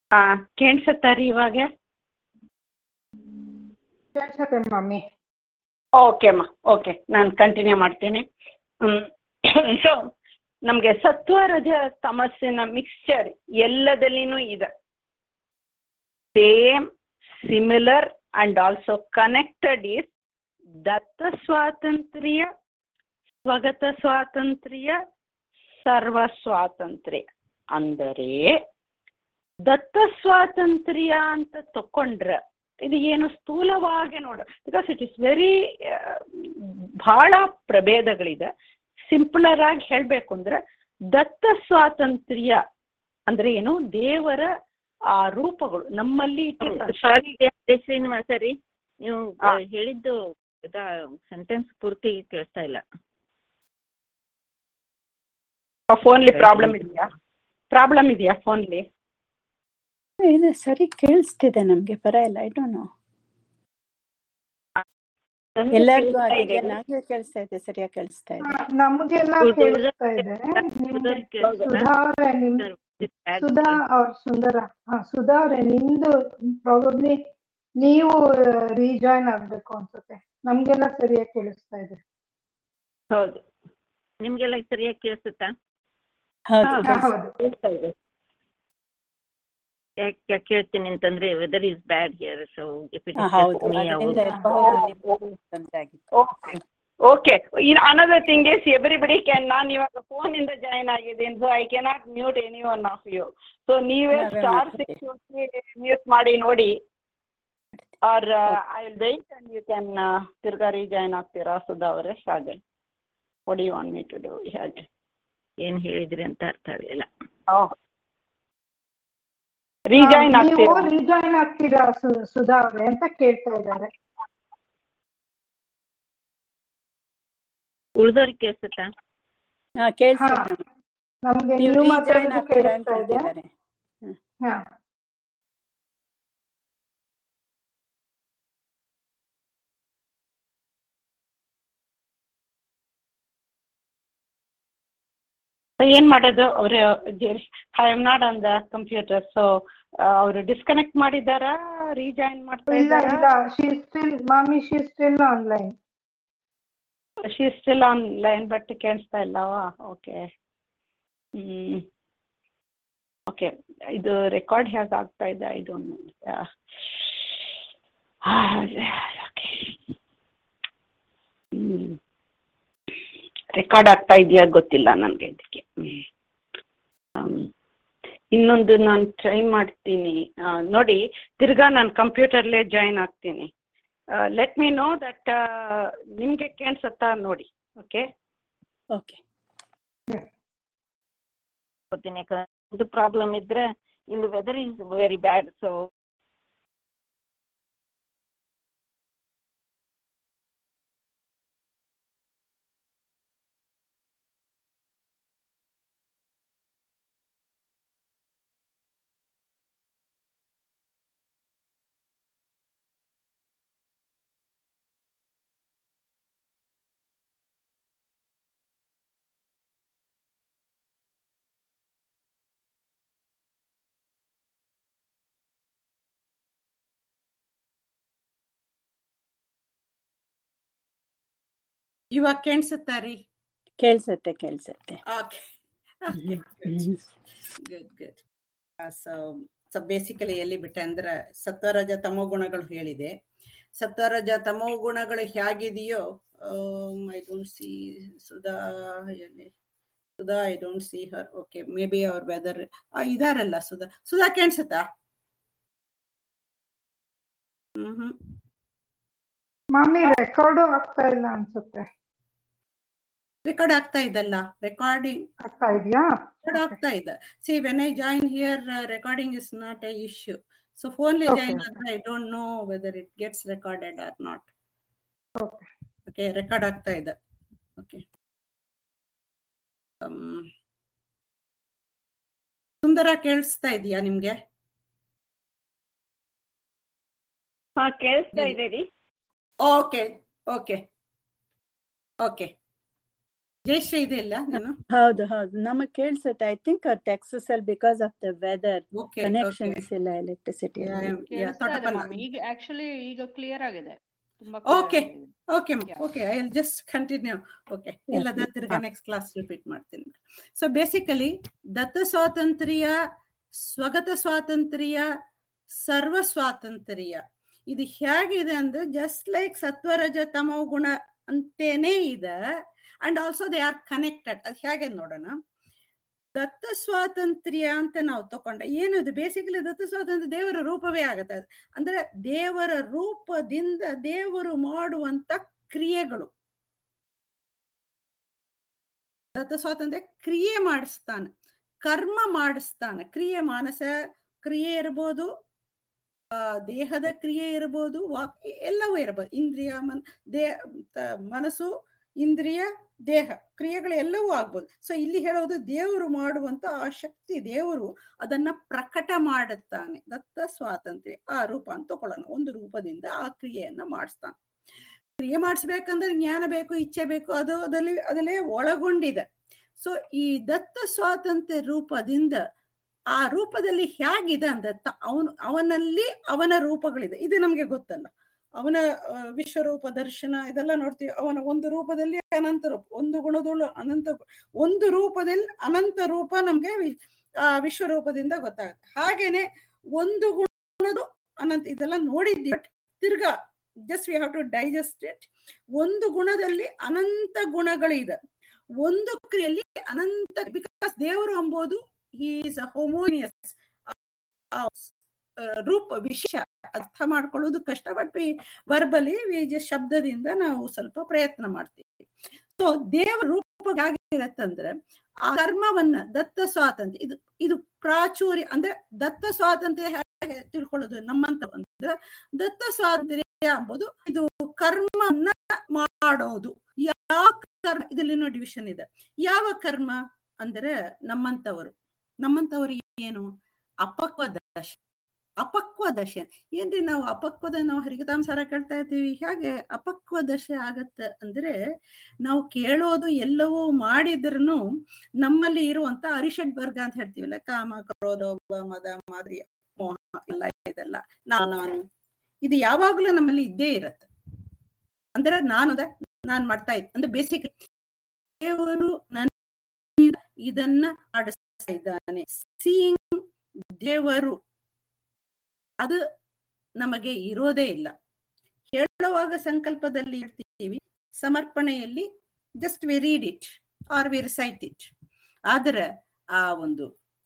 ಹಾಂ ಕೇಳಿಸುತ್ತಾ ರೀ ಇವಾಗ ಕೇಳ್ಸತ್ತೆ ಮಮ್ಮಿ ಓಕೆ ಅಮ್ಮ ಓಕೆ ನಾನು ಕಂಟಿನ್ಯೂ ಮಾಡ್ತೀನಿ ಸೊ ನಮಗೆ ಸತ್ವ ರಜ ತಮಸ್ಸಿನ ಮಿಕ್ಸ್ಚರ್ ಎಲ್ಲದಲ್ಲಿನೂ ಇದೆ same similar and also connected is ದತ್ತ ಸ್ವಾತಂತ್ರ್ಯ ಸ್ವಗತ ಸ್ವಾತಂತ್ರ್ಯ ಸರ್ವ ಸ್ವಾತಂತ್ರ್ಯ ಅಂದರೆ ದತ್ತ ಸ್ವಾತಂತ್ರ್ಯ ಅಂತ ತಕೊಂಡ್ರೆ ಇದು ಏನು ಸ್ಥೂಲವಾಗಿ ನೋಡ ಬಿಕಾಸ್ ಇಟ್ ಇಸ್ ವೆರಿ ಬಹಳ ಪ್ರಭೇದಗಳಿದೆ ಸಿಂಪ್ಲರ್ ಆಗಿ ಹೇಳಬೇಕು ಅಂದ್ರೆ ದತ್ತ ಸ್ವಾತಂತ್ರ್ಯ ಅಂದ್ರೆ ಏನು ದೇವರ ಆ ರೂಪಗಳು ನಮ್ಮಲ್ಲಿ ಸಾರಿ ಶ್ರೀನಿವಾಸ ರೀ ನೀವು ಹಾ. ಹೇಳಿದ್ದು ಸೆಂಟೆನ್ಸ್ ಪೂರ್ತಿ ಕೇಳಿಸ್ತಾ ಇಲ್ಲ ಫೋನ್ಲಿ ಪ್ರಾಬ್ಲಮ್ ಇದೆಯಾ ಪ್ರಾಬ್ಲಮ್ ಇದೆಯಾ ಫೋನ್ಲಿ ಇದು ಸರಿ ಕೇಳಿಸ್ತಿದೆ ನಮ್ಗೆ ಪರ ಇಲ್ಲ ಐ ಡೋಂಟ್ ನೋ ಎಲ್ಲರಿಗೂ ಆಗಿದೆ ನನಗೆ ಕೇಳಿಸ್ತಾ ಇದೆ ಸರಿಯಾಗಿ ಕೇಳಿಸ್ತಾ ಇದೆ ನಮಗೆಲ್ಲ ಕೇಳಿಸ್ತಾ ಇದೆ ನಿಮ್ಗೆ ಸುಧಾ ಅವ್ರೆ ನಿಮ್ ಸುಧಾ ಅವ್ರ ಸುಂದರ ಹಾ ಸುಧಾ ಅವ್ರೆ ನಿಮ್ದು ಪ್ರಾಬಬ್ಲಿ ನೀವು ರೀಜಾಯ್ನ್ ಆಗ್ಬೇಕು ಅನ್ಸುತ್ತೆ ನಮ್ಗೆಲ್ಲ ಸರಿಯಾಗಿ ಕೇಳಿಸ್ತಾ ಇದೆ ಹೌದು ನಿಮ್ಗೆಲ್ಲ ಸರಿಯಾಗಿ ಕೇಳಿಸುತ್ತಾ ಹೌದು ಹಾ, ಹಾ, ಕೇಳಿಸ್ತಾ ಹೌದು ಕೇಳ್ತಾ ಇದೆ ಯಾಕೆ ಯಾಕೆ ಕೇಳ್ತೀನಿ ಅಂತಂದ್ರೆ weather is bad here so if it ಹಾ, ಹೌದು ಅದರಿಂದ ಎಲ್ಬಹುದು ತೊಂದ್ರೆ ಆಗಿತ್ತು okay okay in another thing is everybody can ನಾನು ಇವಾಗ ಫೋನ್ ಇಂದ ಜಾಯಿನ್ ಆಗಿದ್ದೀನಿ so I cannot mute any one of you so ನೀವೇ ನಾವೇ ಸ್ಟಾರ್ ಮಾಡ್ತೀವಿ. ಸಿಕ್ಸ್ ಮ್ಯೂಟ್ ಮಾಡಿ ನೋಡಿ or I will wait and you can ತಿರ್ಗಾ ರೀಜಾಯಿನ್ ಆಗ್ತೀರಾ ಸುಧಾ ಅವರೇ ಹಾಗೆ ಒಡಿ ವಾಂಟ್ ಮೀ ಟು ಡೂ ಹಾಗೆ ಏನ್ ಹೇಳಿದ್ರಿ ಅಂತ ಅರ್ಥ ಆಗಲಿಲ್ಲ ರೀಜಾಯಿನ್ ನೀವು ಆಗ್ತೀರಾ ರೀಜಾಯ್ನ್ ಆಗ್ತೀರಾ ಸು- ಸುಧಾ ಅವ್ರೆ ಅಂತ ಕೇಳ್ತಾ ಇದ್ದಾರೆ ಉಳ್ದವ್ರಿಗೆ ಕೇಳಿಸುತ್ತಾ ಹಾ ಕೇಳಿಸ್ತಾ ಹಾ. ಇದೆ ನಮ್ಗೆ ನೀವು ನೀವು rejoin ಮಾತಾಡೋದು ಆಗ್ತೀರಾ ಅಂತ ಕೇಳಿಸ್ತಾ ಇದೆ ಹೇಳ್ತಿದ್ದಾರೆ ಹಾ ಏನ್ ಮಾಡೋದು ಅವರು I am not on the computer so ಅವರು ಡಿಸ್ಕನೆಕ್ಟ್ ಮಾಡಿದಾರಾ ರೀಜಾಯಿನ್ ಮಾಡ್ತಾ ಇಲ್ಲ ಇದ್ದಾರಾ ಇಲ್ಲ ಶಿ ಸ್ಟಿಲ್ ಮಾಮಿ she still online she still online but ಕೇಳಿಸ್ತಾ ಇಲ್ಲವಾ ಓಕೆ ಹ್ಞೂ ಓಕೆ ಇದು ರೆಕಾರ್ಡ್ ಹೇಗೆ ಆಗ್ತಾ ಇದೆ ಐ ಡೋಂಟ್ ನೋ ಓಕೆ ಹ್ಞೂ ರೆಕಾರ್ಡ್ ಆಗ್ತಾ ಇದೆಯಾ ಗೊತ್ತಿಲ್ಲ ನನಗೆ ಇದಕ್ಕೆ ಹ್ಞೂ ಇನ್ನೊಂದು ನಾನು ಟ್ರೈ ಮಾಡ್ತೀನಿ ಆ, ನೋಡಿ ತಿರ್ಗಾ ನಾನು ಕಂಪ್ಯೂಟರ್ಲೇ ಜಾಯಿನ್ ಆಗ್ತೀನಿ ಲೆಟ್ ಮೀ ನೋ ದಟ್ ನಿಮಗೆ ಕೇಳಿಸುತ್ತಾ ನೋಡಿ ಓಕೆ ಓಕೆ ಗೊತ್ತೀನಿ ಯಾಕಂದ್ರೆ ಇದು ಪ್ರಾಬ್ಲಮ್ ಇದ್ರೆ ಇಲ್ಲಿ weather is very bad so ಇವಾಗ ಕೇಳಿಸುತ್ತಾ ರೀ ಕೇಳಿಸುತ್ತೆ ಕೇಳಿಸುತ್ತೆ okay good good so so basically ಎಲ್ಲಿ ಬಿಟ್ಟೆ ಅಂದ್ರೆ ಸತ್ವರಜ ತಮೋ ಗುಣಗಳು ಹೇಳಿದೆ ಸತ್ವರಜ ತಮೋ ಗುಣಗಳು ಹೇಗಿದೆಯೋ ಐ ಡೋಂಟ್ ಸಿ ಸುಧಾ ಎಲ್ಲಿ Sudha I don't see her okay maybe ಅವ್ರ ವೆದರ್ ಇದಾರಲ್ಲ ಸುಧಾ ಸುಧಾ ಕೇಳಿಸುತ್ತಾ ಹ್ಮ್ ಹ್ಮ್ ಮಾಮಿ ರೆಕಾರ್ಡು ಆಗ್ತಾ ಇಲ್ಲ ಅನ್ಸುತ್ತೆ ರೆಕಾರ್ಡ್ ಆಗ್ತಾ ಇದಲ್ಲ ರೆಕಾರ್ಡಿಂಗ್ ಆಗ್ತಾ ಇದೆಯಾ ರೆಕಾರ್ಡ್ ಆಗ್ತಾ ಇದೆ see when I join here recording is not a issue so ಫೋನ್ಲಿ Okay, ಜಾಯಿನ್ okay. ಆದ್ರೆ I don't know whether it gets recorded or not okay okay record ಆಗ್ತಾ ಇದೆ ಓಕೆ ಸುಂದರ ಕೇಳಿಸ್ತಾ ಇದೆಯಾ ನಿಮ್ಗೆ ಹಾಂ ಕೇಳಿಸ್ತಾ ಇದೆ ರೀ ಓಕೆ ಓಕೆ ಓಕೆ ಜಯಶ್ರೀ ಇದೆ ಇಲ್ಲ ನಾನು ಹೌದು ಹೌದು ನಮಗ್ ಕೇಳಿಸುತ್ತೆ ಐ ಥಿಂಕ್ ಟೆಕ್ಸಸ್ ಅಲ್ಲಿ because of the weather okay connections ಇಲ್ಲ ಎಲೆಕ್ಟ್ರಿಸಿಟಿ ಕೇಳಿಸ್ತಾ ಇದೆ ಮ್ಯಾಮ್ ಈಗ ಆಕ್ಚುಲಿ ಈಗ ಕ್ಲಿಯರ್ ಆಗಿದೆ ತುಂಬಾ Okay. clear ಆಗಿದೆ. Okay Yeah. Okay I just continue okay Yeah. ಇಲ್ಲದ ತಿರ್ಗಾ ನೆಕ್ಸ್ಟ್ ಕ್ಲಾಸ್ ರಿಪೀಟ್ ಮಾಡ್ತೀನಿ ಸೊ ಬೇಸಿಕಲಿ ದತ್ತ ಸ್ವಾತಂತ್ರ್ಯ ಸ್ವಗತ ಸ್ವಾತಂತ್ರ್ಯ ಸರ್ವ ಸ್ವಾತಂತ್ರ್ಯ ಇದು ಹೇಗಿದೆ ಅಂದ್ರೆ ಜಸ್ಟ್ ಲೈಕ್ ಸತ್ವರಜ ತಮೋ ಗುಣ ಅಂತೇನೆ ಇದೆ and also they are connected ಅದು ಹೇಗೆ ನೋಡೋಣ ದತ್ತ ಸ್ವಾತಂತ್ರ್ಯ ಅಂತ ನಾವು ತಕೊಂಡ ಏನಿದೆ ಬೇಸಿಕಲಿ ದತ್ತ ಸ್ವಾತಂತ್ರ್ಯ ದೇವರ ರೂಪವೇ ಆಗತ್ತೆ ಅದು. ಅಂದ್ರೆ ದೇವರ ರೂಪದಿಂದ ದೇವರು ಮಾಡುವಂತ ಕ್ರಿಯೆಗಳು ದತ್ತ ಸ್ವಾತಂತ್ರ್ಯ ಕ್ರಿಯೆ ಮಾಡಿಸ್ತಾನೆ ಕರ್ಮ ಮಾಡಿಸ್ತಾನೆ ಕ್ರಿಯೆ ಮಾನಸ ಕ್ರಿಯೆ ಇರ್ಬೋದು ಆ ದೇಹದ ಕ್ರಿಯೆ ಇರ್ಬೋದು ವಾಕ್ ಎಲ್ಲವೂ ಇರ್ಬೋದು ಇಂದ್ರಿಯ ಮನ್ ದೇ ತ- ಮನಸ್ಸು ಇಂದ್ರಿಯ ದೇಹ ಕ್ರಿಯೆಗಳು ಎಲ್ಲವೂ ಆಗ್ಬೋದು ಸೊ ಇಲ್ಲಿ ಹೇಳೋದು ದೇವರು ಮಾಡುವಂತ ಆ ಶಕ್ತಿ ದೇವರು ಅದನ್ನ ಪ್ರಕಟ ಮಾಡುತ್ತಾನೆ ದತ್ತ ಸ್ವಾತಂತ್ರ್ಯ ಆ ರೂಪ ಅಂತ ತಗೊಳ್ಳೋಣ ಒಂದು ರೂಪದಿಂದ ಆ ಕ್ರಿಯೆಯನ್ನ ಮಾಡಿಸ್ತಾನೆ ಕ್ರಿಯೆ ಮಾಡಿಸ್ಬೇಕಂದ್ರೆ ಜ್ಞಾನ ಬೇಕು ಇಚ್ಛೆ ಬೇಕು ಅದು ಅದಲ್ಲಿ ಅದಲ್ಲೇ ಒಳಗೊಂಡಿದೆ ಸೊ ಈ ದತ್ತ ಸ್ವಾತಂತ್ರ್ಯ ರೂಪದಿಂದ ಆ ರೂಪದಲ್ಲಿ ಹೇಗಿದೆ ಅಂದ್ರೆ ತ- ಅವನು ಅವನಲ್ಲಿ ಅವನ ರೂಪಗಳಿದೆ ಇದು ನಮ್ಗೆ ಗೊತ್ತಲ್ಲ ಅವನ ಆ, ವಿಶ್ವರೂಪ ದರ್ಶನ ಇದೆಲ್ಲ ನೋಡ್ತೀವಿ ಅವನ ಒಂದು ರೂಪದಲ್ಲಿ ಅನಂತ ರೂಪ ಒಂದು ಗುಣದೊಳು ಅನಂತ ಗು- ಒಂದು ರೂಪದಲ್ಲಿ ಅನಂತ ರೂಪ ನಮ್ಗೆ ವಿ- ಆ ವಿಶ್ವರೂಪದಿಂದ ಗೊತ್ತಾಗುತ್ತೆ ಹಾಗೇನೆ ಒಂದು ಗುಣದು ಅನಂತ ಇದೆಲ್ಲ ನೋಡಿದ್ವಿ ಬಟ್ ತಿರ್ಗಾ just we have to digest it ಒಂದು ಗುಣದಲ್ಲಿ ಅನಂತ ಗುಣಗಳಿದೆ ಒಂದು ಕ್ರಿಯೆಯಲ್ಲಿ ಅನಂತ ಬಿಕಾಸ್ ದೇವರು ಎಂಬುದು ಈಸ್ ಹೋಮೋನಿಯಸ್ ರೂಪ ವಿಷಯ ಅರ್ಥ ಮಾಡ್ಕೊಳ್ಳೋದು ಕಷ್ಟ ಬಟ್ ವರ್ಬಲಿ ಶಬ್ದದಿಂದ ನಾವು ಸ್ವಲ್ಪ ಪ್ರಯತ್ನ ಮಾಡ್ತೀವಿ ಸೊ ದೇವ ರೂಪ ಹೇಗಿರತ್ತಂದ್ರೆ ಆ ಕರ್ಮವನ್ನ ದತ್ತ ಸ್ವಾತಂತ್ರ್ಯ ಇದು ಇದು ಪ್ರಾಚುರ್ಯ ಅಂದ್ರೆ ದತ್ತ ಸ್ವಾತಂತ್ರ್ಯ ಹೇಗೆ ತಿಳ್ಕೊಳ್ಳೋದು ನಮ್ಮಂತ ಅಂದ್ರೆ ದತ್ತ ಸ್ವಾತಂತ್ರ್ಯ ಎಂಬುದು ಇದು ಕರ್ಮವನ್ನ ಮಾಡೋದು ಯಾವ ಕರ್ಮ ಇದರಲ್ಲಿ ಡಿವಿಷನ್ ಇದೆ ಯಾವ ಕರ್ಮ ಅಂದ್ರೆ ನಮ್ಮಂತವರು ನಮ್ಮಂತವರು ಏನು ಅಪಕ್ವ ದಶ ಅಪಕ್ವ ದಶೆ ಏನ್ರಿ ನಾವು ಅಪಕ್ವದ ನಾವು ಹರಿಗತಾಂಸಾರ ಕೇಳ್ತಾ ಇರ್ತೀವಿ ಹೇಗೆ ಅಪಕ್ವ ದಶೆ ಆಗತ್ತೆ ಅಂದ್ರೆ ನಾವು ಕೇಳೋದು ಎಲ್ಲವೂ ಮಾಡಿದ್ರೂ ನಮ್ಮಲ್ಲಿ ಇರುವಂತ ಅರಿಷಡ್ ವರ್ಗ ಅಂತ ಹೇಳ್ತೀವಲ್ಲ ಕಾಮ ಕ್ರೋಧ ಮದ ಮಾದರಿಯ ಮೋಹ ಎಲ್ಲ ಇದೆಲ್ಲ ನಾನು ನಾನು ಇದು ಯಾವಾಗ್ಲೂ ನಮ್ಮಲ್ಲಿ ಇದ್ದೇ ಇರತ್ತೆ ಅಂದ್ರೆ ನಾನು ಅದ ನಾನ್ ಮಾಡ್ತಾ ಇದ್ದೆ ಅಂದ್ರೆ ಬೇಸಿಕ್ ದೇವರು ನನ್ನ ಇದನ್ನ ಆಡಿಸ್ತಾ ಇದ್ದಾನೆ ಸೀಯಿಂಗ್ ದೇವರು ಅದು ನಮಗೆ ಇರೋದೇ ಇಲ್ಲ ಹೇಳುವಾಗ ಸಂಕಲ್ಪದಲ್ಲಿ ಇರ್ತೀವಿ ಸಮರ್ಪಣೆಯಲ್ಲಿ just we read it or we recite it ಆದ್ರೆ ಆ ಒಂದು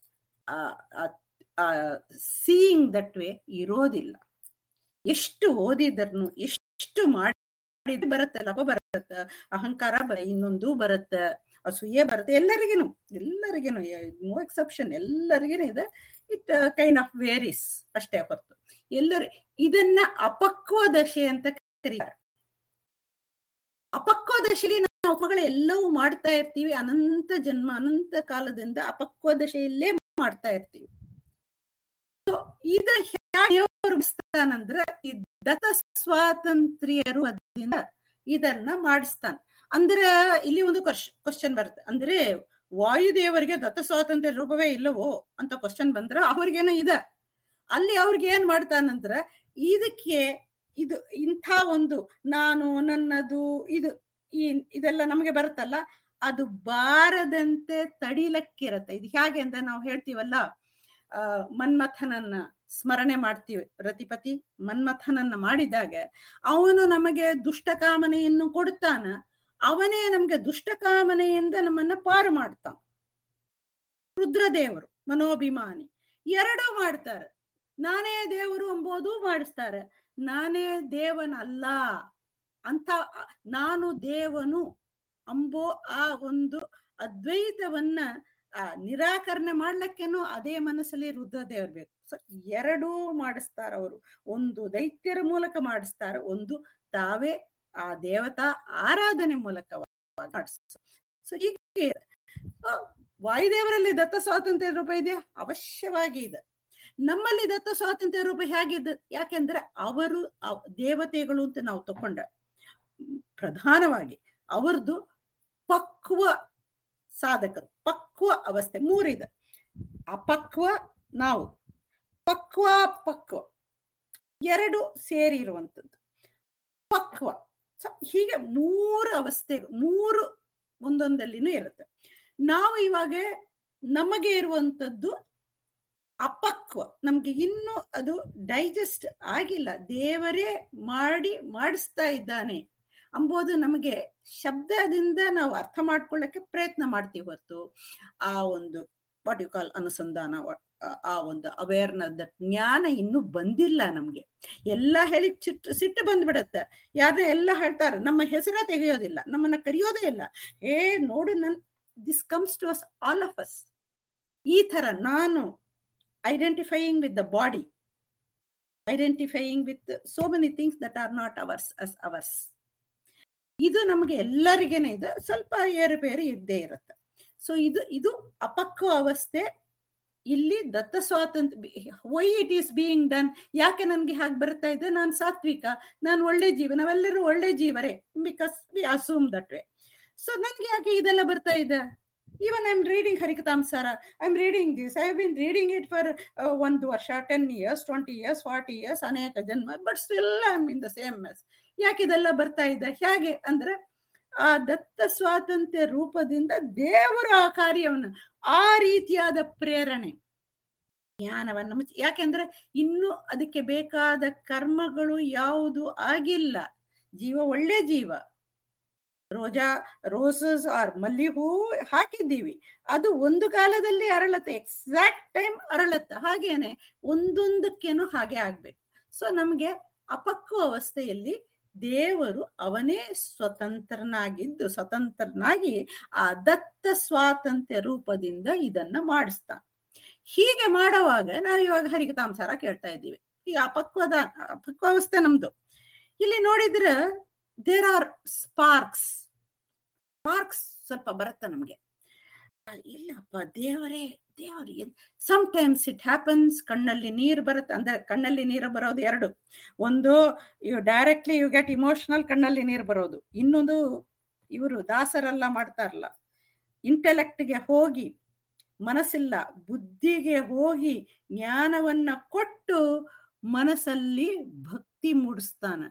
ಸೀಯಿಂಗ್ ದಟ್ ವೇ ಇರೋದಿಲ್ಲ ಎಷ್ಟು ಓದಿದ್ರನು ಎಷ್ಟು ಮಾಡಿ ಬರುತ್ತೆ ಲಭ ಬರುತ್ತೆ ಅಹಂಕಾರ ಬರ ಇನ್ನೊಂದು ಬರುತ್ತೆ ಅಸೂಯೆ ಬರುತ್ತೆ ಎಲ್ಲರಿಗೇನು ಎಲ್ಲರಿಗೇನು ನೋ ಎಕ್ಸೆಪ್ಷನ್ ಎಲ್ಲರಿಗೇನು ಇದೆ ಇಟ್ ಕೈಂಡ್ ಆಫ್ ವೇರಿಸ್ ಅಷ್ಟೇ ಹೊರತು ಎಲ್ಲರ ಇದನ್ನ ಅಪಕ್ವ ದಶೆ ಅಂತ ಕರೀತಾರೆ ಅಪಕ್ವ ದಶೆಯಲ್ಲಿ ನಾವು ಮಗಳು ಎಲ್ಲವೂ ಮಾಡ್ತಾ ಇರ್ತೀವಿ ಅನಂತ ಜನ್ಮ ಅನಂತ ಕಾಲದಿಂದ ಅಪಕ್ವ ದಶೆಯಲ್ಲೇ ಮಾಡ್ತಾ ಇರ್ತೀವಿ ಸೊ ಇದ ಮಾಡಿಸ್ತಾನಂದ್ರೆ ಈ ದತ್ತ ಸ್ವಾತಂತ್ರ್ಯರು ಅದರಿಂದ ಇದನ್ನ ಮಾಡಿಸ್ತಾನ ಅಂದ್ರೆ ಇಲ್ಲಿ ಒಂದು ಕ್ವಶನ್ ಬರುತ್ತೆ ಅಂದ್ರೆ ವಾಯುದೇವರಿಗೆ ದತ್ತ ಸ್ವಾತಂತ್ರ್ಯ ರೂಪವೇ ಇಲ್ಲವೋ ಅಂತ ಕ್ವಶನ್ ಬಂದ್ರೆ ಅವ್ರಿಗೇನೋ ಇದೆ ಅಲ್ಲಿ ಅವ್ರಿಗೆ ಏನ್ ಮಾಡ್ತಾನಂದ್ರ ಇದಕ್ಕೆ ಇದು ಇಂಥ ಒಂದು ನಾನು ನನ್ನದು ಇದು ಈ ಇದೆಲ್ಲ ನಮಗೆ ಬರುತ್ತಲ್ಲ ಅದು ಬಾರದಂತೆ ತಡಿಲಕ್ಕಿರತ್ತೆ ಇದು ಹೇಗೆ ಅಂತ ನಾವು ಹೇಳ್ತೀವಲ್ಲ ಆ ಮನ್ಮಥನನ್ನ ಸ್ಮರಣೆ ಮಾಡ್ತೀವಿ ರತಿಪತಿ ಮನ್ಮಥನನ್ನ ಮಾಡಿದಾಗ ಅವನು ನಮಗೆ ದುಷ್ಟ ಕಾಮನೆಯನ್ನು ಕೊಡ್ತಾನ ಅವನೇ ನಮ್ಗೆ ದುಷ್ಟ ಕಾಮನೆಯಿಂದ ನಮ್ಮನ್ನ ಪಾರು ಮಾಡ್ತಾನ ರುದ್ರದೇವರು ಮನೋಭಿಮಾನಿ ಎರಡೂ ಮಾಡ್ತಾರೆ ನಾನೇ ದೇವರು ಎಂಬುದು ಮಾಡಿಸ್ತಾರೆ ನಾನೇ ದೇವನಲ್ಲ ಅಂತ ನಾನು ದೇವನು ಅಂಬೋ ಆ ಒಂದು ಅದ್ವೈತವನ್ನ ಆ ನಿರಾಕರಣೆ ಮಾಡ್ಲಿಕ್ಕೇನು ಅದೇ ಮನಸ್ಸಲ್ಲಿ ರುದ್ರದೇವರು ಬೇಕು ಸೊ ಎರಡೂ ಮಾಡಿಸ್ತಾರ ಅವರು ಒಂದು ದೈತ್ಯರ ಮೂಲಕ ಮಾಡಿಸ್ತಾರ ಒಂದು ತಾವೇ ಆ ದೇವತಾ ಆರಾಧನೆ ಮೂಲಕ ಮಾಡಿಸ್ತಾರೆ ಸೊ ಹೀಗೆ ವಾಯುದೇವರಲ್ಲಿ ದತ್ತ ಸ್ವಾತಂತ್ರ್ಯ ರೂಪ ಇದೆಯಾ ಅವಶ್ಯವಾಗಿ ಇದೆ ನಮ್ಮಲ್ಲಿ ದತ್ತ ಸ್ವಾತಂತ್ರ್ಯ ರೂಪ ಹೇಗಿದೆ ಯಾಕೆಂದ್ರೆ ಅವರು ದೇವತೆಗಳು ಅಂತ ನಾವು ತಕೊಂಡ ಪ್ರಧಾನವಾಗಿ ಅವರದು ಪಕ್ವ ಸಾಧಕರು ಪಕ್ವ ಅವಸ್ಥೆ ಮೂರಿದೆ ಅಪಕ್ವ ನಾವು ಪಕ್ವ ಪಕ್ವ ಎರಡು ಸೇರಿ ಇರುವಂಥದ್ದು ಪಕ್ವ ಸೊ ಹೀಗೆ ಮೂರು ಅವಸ್ಥೆ ಮೂರು ಒಂದೊಂದಲ್ಲಿನೂ ಇರುತ್ತೆ ನಾವು ಇವಾಗ ನಮಗೆ ಇರುವಂತದ್ದು ಅಪಕ್ವ ನಮ್ಗೆ ಇನ್ನೂ ಅದು ಡೈಜೆಸ್ಟ್ ಆಗಿಲ್ಲ ದೇವರೇ ಮಾಡಿ ಮಾಡಿಸ್ತಾ ಇದ್ದಾನೆ ಅಂಬೋದು ನಮಗೆ ಶಬ್ದದಿಂದ ನಾವು ಅರ್ಥ ಮಾಡ್ಕೊಳ್ಳಕ್ಕೆ ಪ್ರಯತ್ನ ಮಾಡ್ತೀವಿ ಹೊರತು ಆ ಒಂದು ವಾಟ್ ಯು ಕಾಲ್ ಅನುಸಂಧಾನ ಆ- ಆ ಒಂದು ಅವೇರ್ನೆಸ್ ಜ್ಞಾನ ಇನ್ನೂ ಬಂದಿಲ್ಲ ನಮ್ಗೆ ಎಲ್ಲ ಹೇಳಿ ಸಿಟ್ಟು ಸಿಟ್ಟು ಬಂದ್ಬಿಡತ್ತೆ ಯಾರೇ ಎಲ್ಲ ಹೇಳ್ತಾರೆ ನಮ್ಮ ಹೆಸರ ತೆಗೆಯೋದಿಲ್ಲ ನಮ್ಮನ್ನ ಕರೆಯೋದೇ ಇಲ್ಲ ಏ ನೋಡು ನನ್ this comes to us all of us ಈ ತರ ನಾನು identifying with the body identifying with so many things that are not ours us ours ಇದು ನಮಗೆ ಎಲ್ಲರಿಗೇನೆ ಇದೆ ಸ್ವಲ್ಪ ಏರುಪೇರು ಇದ್ದೇ ಇರುತ್ತೆ ಸೊ ಇದು ಇದು ಅಪಕ್ವ ಅವಸ್ಥೆ ಇಲ್ಲಿ ದತ್ತ ಸ್ವಾತಂತ್ರ್ಯ why it is being done ಯಾಕೆ ನನ್ಗೆ ಹಾಗೆ ಬರ್ತಾ ಇದೆ ನಾನು ಸಾತ್ವಿಕ ನಾನು ಒಳ್ಳೆ ಜೀವ ನಾವೆಲ್ಲರೂ ಒಳ್ಳೆ ಜೀವರೇ because we assume that way so ನನ್ಗೆ ಯಾಕೆ ಇದೆಲ್ಲ ಬರ್ತಾ ಇದೆ even I am reading Harikathamrutasara I am reading this I been reading it for ಒಂದು ವರ್ಷ ten years twenty years forty years ಅನೇಕ ಜನ್ಮ but still I am in the same mess ಯಾಕೆ ಇದೆಲ್ಲ ಬರ್ತಾ ಇದೆ ಹೇಗೆ ಅಂದ್ರೆ ಆ ದತ್ತ ಸ್ವಾತಂತ್ರ್ಯ ರೂಪದಿಂದ ದೇವರ ಆ ಕಾರ್ಯವನ್ನು ಆ ರೀತಿಯಾದ ಪ್ರೇರಣೆ ಜ್ಞಾನವನ್ನು ಮುಚ್ಚಿ ಯಾಕೆಂದ್ರೆ ಇನ್ನು ಅದಕ್ಕೆ ಬೇಕಾದ ಕರ್ಮಗಳು ಯಾವುದು ಆಗಿಲ್ಲ ಜೀವ ಒಳ್ಳೆ ಜೀವ ರೋಜಾ ರೋಸಸ್ ಆರ್ ಮಲ್ಲಿ ಹೂ ಹಾಕಿದ್ದೀವಿ ಅದು ಒಂದು ಕಾಲದಲ್ಲಿ ಅರಳತ್ತೆ ಎಕ್ಸಾಕ್ಟ್ ಟೈಮ್ ಅರಳತ್ತೆ ಹಾಗೇನೆ ಒಂದೊಂದಕ್ಕೇನು ಹಾಗೆ ಆಗ್ಬೇಕು ಸೊ ನಮ್ಗೆ ಅಪಕ್ವ ಅವಸ್ಥೆಯಲ್ಲಿ ದೇವರು ಅವನೇ ಸ್ವತಂತ್ರನಾಗಿದ್ದು ಸ್ವತಂತ್ರನಾಗಿ ಆ ದತ್ತ ಸ್ವಾತಂತ್ರ್ಯ ರೂಪದಿಂದ ಇದನ್ನ ಮಾಡಿಸ್ತಾನೆ ಹೀಗೆ ಮಾಡುವಾಗ ನಾವು ಇವಾಗ ಹರಿಕತಾಂಸಾರ ಕೇಳ್ತಾ ಇದ್ದೀವಿ ಈ ಅಪಕ್ವದ ಅಪಕ್ವಾವಸ್ಥೆ ನಮ್ದು ಇಲ್ಲಿ ನೋಡಿದ್ರೆ ದೇರ್ ಆರ್ ಸ್ಪಾರ್ಕ್ಸ್ ಸ್ಪಾರ್ಕ್ಸ್ ಸ್ವಲ್ಪ ಬರುತ್ತೆ ನಮ್ಗೆ ಆ, ಇಲ್ಲಪ್ಪ ದೇವರೇ ದೇವರು ಸಮ್ ಟೈಮ್ಸ್ ಇಟ್ ಹ್ಯಾಪನ್ಸ್ ಕಣ್ಣಲ್ಲಿ ನೀರು ಬರುತ್ತೆ ಅಂದ್ರೆ ಕಣ್ಣಲ್ಲಿ ನೀರು ಬರೋದು ಎರಡು ಒಂದು you directly you get emotional ಕಣ್ಣಲ್ಲಿ ನೀರು ಬರೋದು ಇನ್ನೊಂದು ಇವರು ದಾಸರೆಲ್ಲ ಮಾಡ್ತಾರಲ್ಲ ಇಂಟೆಲೆಕ್ಟ್ಗೆ ಹೋಗಿ ಮನಸ್ಸಿಲ್ಲ ಬುದ್ಧಿಗೆ ಹೋಗಿ ಜ್ಞಾನವನ್ನ ಕೊಟ್ಟು ಮನಸ್ಸಲ್ಲಿ ಭಕ್ತಿ ಮೂಡಿಸ್ತಾನ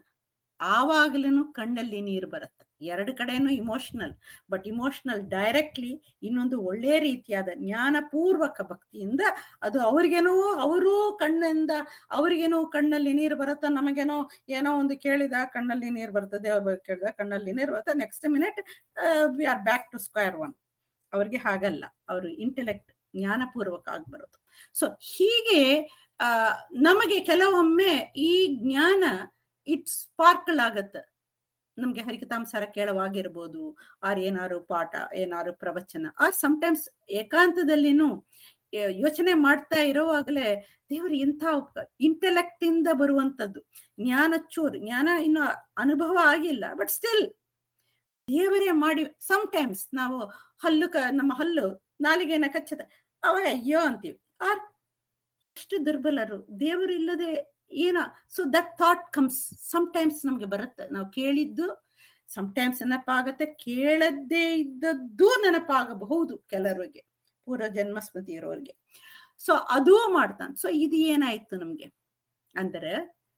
ಆವಾಗ್ಲೂ ಕಣ್ಣಲ್ಲಿ ನೀರು ಬರುತ್ತೆ ಎರಡು ಕಡೆನೂ ಇಮೋಷನಲ್ ಬಟ್ ಇಮೋಷನಲ್ ಡೈರೆಕ್ಟ್ಲಿ ಇನ್ನೊಂದು ಒಳ್ಳೆ ರೀತಿಯಾದ ಜ್ಞಾನಪೂರ್ವಕ ಭಕ್ತಿಯಿಂದ ಅದು ಅವ್ರಿಗೇನೋ ಅವರು ಕಣ್ಣಿಂದ ಅವ್ರಿಗೇನೋ ಕಣ್ಣಲ್ಲಿ ನೀರು ಬರುತ್ತ ನಮಗೇನೋ ಏನೋ ಒಂದು ಕೇಳಿದ ಕಣ್ಣಲ್ಲಿ ನೀರು ಬರ್ತದೆ ಅವ್ರ ಬಗ್ಗೆ ಕೇಳಿದ ಕಣ್ಣಲ್ಲಿ ನೀರು ಬರುತ್ತೆ next minute we are back to square one ಅವ್ರಿಗೆ ಹಾಗಲ್ಲ ಅವರು ಇಂಟೆಲೆಕ್ಟ್ ಜ್ಞಾನಪೂರ್ವಕ ಆಗಿ ಬರೋದು ಸೊ ಹೀಗೆ ಆ ನಮಗೆ ಕೆಲವೊಮ್ಮೆ ಈ ಜ್ಞಾನ ಇಟ್ ಸ್ಪಾರ್ಕಲ್ ಆಗತ್ತೆ ನಮ್ಗೆ ಹರಿಕತಾಂಸಾರ ಕೇಳವಾಗಿರ್ಬೋದು ಆರ್ ಏನಾರು ಪಾಠ ಏನಾರು ಪ್ರವಚನ ಆರ್ ಸಮಟೈಮ್ಸ್ ಏಕಾಂತದಲ್ಲಿನೂ ಯ- ಯೋಚನೆ ಮಾಡ್ತಾ ಇರುವಾಗಲೇ ದೇವರು ಇಂಥ ಇಂಟೆಲೆಕ್ಟ್ ಇಂದ ಬರುವಂತದ್ದು ಜ್ಞಾನ ಚೂರ್ ಜ್ಞಾನ ಇನ್ನು ಅನುಭವ ಆಗಿಲ್ಲ ಬಟ್ ಸ್ಟಿಲ್ ದೇವರೇ ಮಾಡಿ ಟೈಮ್ಸ್ ನಾವು ಹಲ್ಲು ಕ ನಮ್ಮ ಹಲ್ಲು ನಾಲಿಗೆನ ಕಚ್ಚದ ಅವಾಗ ಅಯ್ಯೋ ಅಂತೀವಿ ಆರ್ ಅಷ್ಟು ದುರ್ಬಲರು ದೇವರು ಇಲ್ಲದೆ ಏನ so that thought comes times ನಮ್ಗೆ ಬರುತ್ತೆ ನಾವು ಕೇಳಿದ್ದು ಟೈಮ್ಸ್ ನೆನಪಾಗತ್ತೆ ಕೇಳದ್ದೇ ಇದ್ದದ್ದು ನೆನಪಾಗಬಹುದು ಕೆಲವರಿಗೆ ಪೂರ್ವ ಜನ್ಮ ಸ್ಮೃತಿ ಇರೋರಿಗೆ ಸೊ ಅದೂ ಮಾಡ್ತಾನೆ ಸೊ ಇದು ಏನಾಯ್ತು ನಮ್ಗೆ ಅಂದ್ರೆ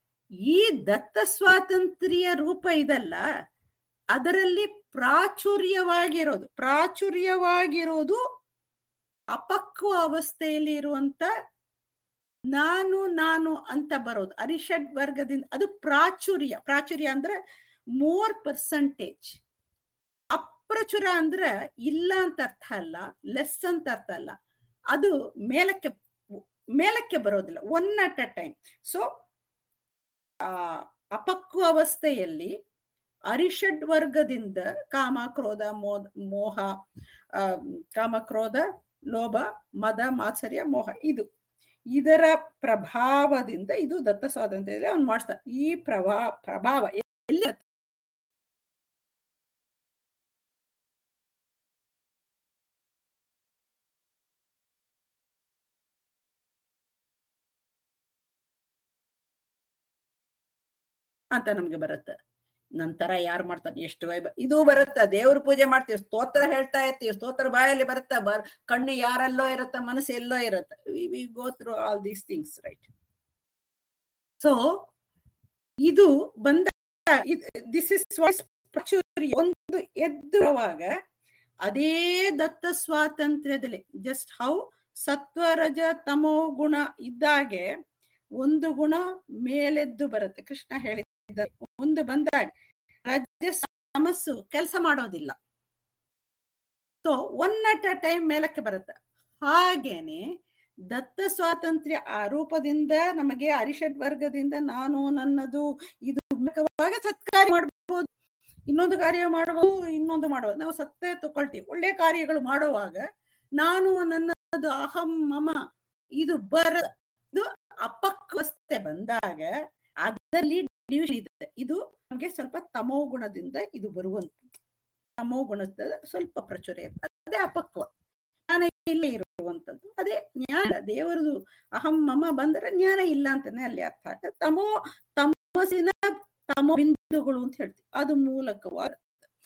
ಈ ದತ್ತ ಸ್ವಾತಂತ್ರ್ಯ ರೂಪ ಇದಲ್ಲ ಅದರಲ್ಲಿ ಪ್ರಾಚುರ್ಯವಾಗಿರೋದು ಪ್ರಾಚುರ್ಯವಾಗಿರೋದು ಅಪಕ್ವ ಅವಸ್ಥೆಯಲ್ಲಿ ಇರುವಂತ ನಾನು ನಾನು ಅಂತ ಬರೋದು ಅರಿಷಡ್ ವರ್ಗದಿಂದ ಅದು ಪ್ರಾಚುರ್ಯ ಪ್ರಾಚುರ್ಯ ಅಂದ್ರೆ ಮೋರ್ ಪರ್ಸಂಟೇಜ್ ಅಪ್ರಚುರ ಅಂದ್ರೆ ಇಲ್ಲ ಅಂತ ಅರ್ಥ ಅಲ್ಲ ಲೆಸ್ ಅಂತ ಅರ್ಥ ಅಲ್ಲ ಅದು ಮೇಲಕ್ಕೆ ಮೇಲಕ್ಕೆ ಬರೋದಿಲ್ಲ one at a time so ಆ ಅಪಕ್ವ ಅವಸ್ಥೆಯಲ್ಲಿ ಅರಿಷಡ್ ವರ್ಗದಿಂದ ಕಾಮ ಕ್ರೋಧ ಮೋ ಮೋಹ ಆ ಕಾಮ ಕ್ರೋಧ ಲೋಭ ಮದ ಮಾತ್ಸರ್ಯ ಮೋಹ ಇದು ಇದರ ಪ್ರಭಾವದಿಂದ ಇದು ದತ್ತ ಸ್ವಾತಂತ್ರ್ಯದಲ್ಲಿ ಅವ್ನು ಮಾಡಿಸ್ತಾನೆ ಈ ಪ್ರಭಾ ಪ್ರಭಾವ ಎಲ್ಲಿ ಅಂತ ನಮ್ಗೆ ಬರುತ್ತೆ ನಂತರ ಯಾರು ಮಾಡ್ತಾರೆ ಎಷ್ಟು ವೈಭ ಇದು ಬರುತ್ತ ದೇವ್ರ ಪೂಜೆ ಮಾಡ್ತೀವಿ ಸ್ತೋತ್ರ ಹೇಳ್ತಾ ಇರ್ತೀವಿ ಸ್ತೋತ್ರ ಬಾಯಲ್ಲಿ ಬರುತ್ತಾ ಬರ್ ಕಣ್ಣು ಯಾರೆಲ್ಲೋ ಇರುತ್ತ ಮನಸ್ಸು ಎಲ್ಲೋ ಇರುತ್ತೆ we go through all these things right so ಇದು ಬಂದ ದಿಸ್ ಇಸ್ ಒಂದು ಎದ್ದುವಾಗ ಅದೇ ದತ್ತ ಸ್ವಾತಂತ್ರ್ಯದಲ್ಲಿ ಜಸ್ಟ್ ಹೌ ಸತ್ವ ರಜ ತಮೋ ಗುಣ ಇದ್ದಾಗೆ ಒಂದು ಗುಣ ಮೇಲೆದ್ದು ಬರುತ್ತೆ ಕೃಷ್ಣ ಹೇಳಿದ್ದಾರೆ ಒಂದು ಬಂದಾಗ ರಜ ತಮಸ್ಸು ಕೆಲಸ ಮಾಡೋದಿಲ್ಲ so one at a time ಮೇಲಕ್ಕೆ ಬರುತ್ತೆ ಹಾಗೇನೆ ದತ್ತ ಸ್ವಾತಂತ್ರ್ಯ ಆ ರೂಪದಿಂದ ನಮಗೆ ಅರಿಷಡ್ ವರ್ಗದಿಂದ ನಾನು ನನ್ನದು ಇದು ಮೂಲಕವಾಗಿ ಸತ್ಕಾರ್ಯ ಮಾಡಬಹುದು ಇನ್ನೊಂದು ಕಾರ್ಯ ಮಾಡಬಹುದು ಇನ್ನೊಂದು ಮಾಡಬಹುದು ನಾವು ಸತ್ತೇ ತಗೊಳ್ತೀವಿ ಒಳ್ಳೆ ಕಾರ್ಯಗಳು ಮಾಡುವಾಗ ನಾನು ನನ್ನದು ಅಹಂ ಮಮ ಇದು ಬರ ಇದು ಅಪಕ್ವಸ್ತೆ ಬಂದಾಗ ಅದರಲ್ಲಿ ಡಿವಿಷನ್ ಇದೆ ಇದು ನಮಗೆ ಸ್ವಲ್ಪ ತಮೋ ಗುಣದಿಂದ ಇದು ಬರುವಂತದ್ದು ತಮೋ ಗುಣದ ಸ್ವಲ್ಪ ಪ್ರಚುರ ಇರ್ತದೆ ಅದೇ ಅಪಕ್ವ ಜ್ಞಾನ ಇಲ್ಲ ಇರುವಂತದ್ದು ಅದೇ ಜ್ಞಾನ ದೇವರದು ಅಹಂ ಮಮ ಬಂದ್ರೆ ಜ್ಞಾನ ಇಲ್ಲ ಅಂತಾನೆ ಅಲ್ಲಿ ಅರ್ಥ ಆಗ್ತದೆ ತಮೋ ತಮಸಿನ ತಮೋ ಬಿಂದುಗಳು ಅಂತ ಹೇಳ್ತೀವಿ ಅದು ಮೂಲಕವಾದ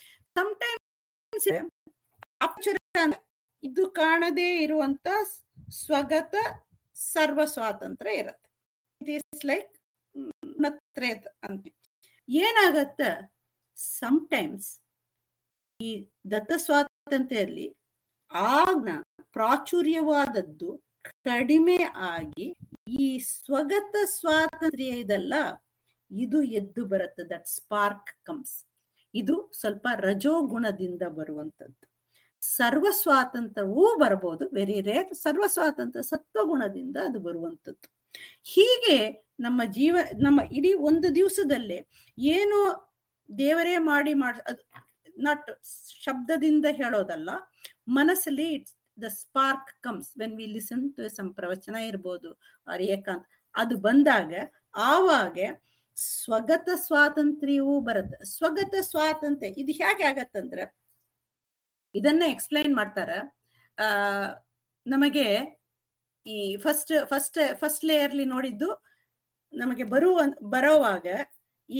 ಸಮಟೈಮ್ಸ್ ಅಪಚರ ಇದು ಕಾಣದೇ ಇರುವಂತ ಸ್ವಗತ ಸರ್ವ ಸ್ವಾತಂತ್ರ್ಯ ಇರುತ್ತೆ ಇಟ್ ಈಸ್ ಲೈಕ್ ನತ್ರೇತ್ ಅಂತ ಏನಾಗತ್ತ ಸಮಟೈಮ್ಸ್ ಈ ದತ್ತ ಸ್ವಾತಂತ್ರ್ಯದಲ್ಲಿ ಆಜ್ಞ ಪ್ರಾಚುರ್ಯವಾದದ್ದು ಕಡಿಮೆ ಆಗಿ ಈ ಸ್ವಗತ ಸ್ವಾತಂತ್ರ್ಯ ಇದಲ್ಲ ಇದು ಎದ್ದು ಬರುತ್ತೆ ದಟ್ ಸ್ಪಾರ್ಕ್ ಕಮ್ಸ್ ಇದು ಸ್ವಲ್ಪ ರಜೋಗುಣದಿಂದ ಬರುವಂತದ್ದು ಸರ್ವ ಸ್ವಾತಂತ್ರ್ಯವೂ ಬರಬಹುದು ವೆರಿ ರೇರ್ ಸರ್ವ ಸ್ವಾತಂತ್ರ್ಯ ಸತ್ವಗುಣದಿಂದ ಅದು ಬರುವಂತದ್ದು ಹೀಗೆ ನಮ್ಮ ಜೀವ ನಮ್ಮ ಇಡೀ ಒಂದು ದಿವಸದಲ್ಲೇ ಏನು ದೇವರೇ ಮಾಡಿ ಮಾಡ ನಾಟ್ ಶಬ್ದದಿಂದ ಹೇಳೋದಲ್ಲ ಮನಸ್ಸಲ್ಲಿ it's the spark comes when we listen to some ಪ್ರವಚನ ಇರ್ಬೋದು ಆರ್ ಏಕಾಂತ್ ಅದು ಬಂದಾಗ ಆವಾಗ ಸ್ವಗತ ಸ್ವಾತಂತ್ರ್ಯವೂ ಬರುತ್ತೆ ಸ್ವಗತ ಸ್ವಾತಂತ್ರ್ಯ ಇದು ಹೇಗೆ ಆಗತ್ತಂದ್ರೆ ಇದನ್ನ ಎಕ್ಸ್ಪ್ಲೈನ್ ಮಾಡ್ತಾರ ಆ ನಮಗೆ ಈ ಫಸ್ಟ್ ಫಸ್ಟ್ ಫಸ್ಟ್ ಲೇಯರ್ಲಿ ನೋಡಿದ್ದು ನಮಗೆ ಬರುವ ಬರೋವಾಗ ಈ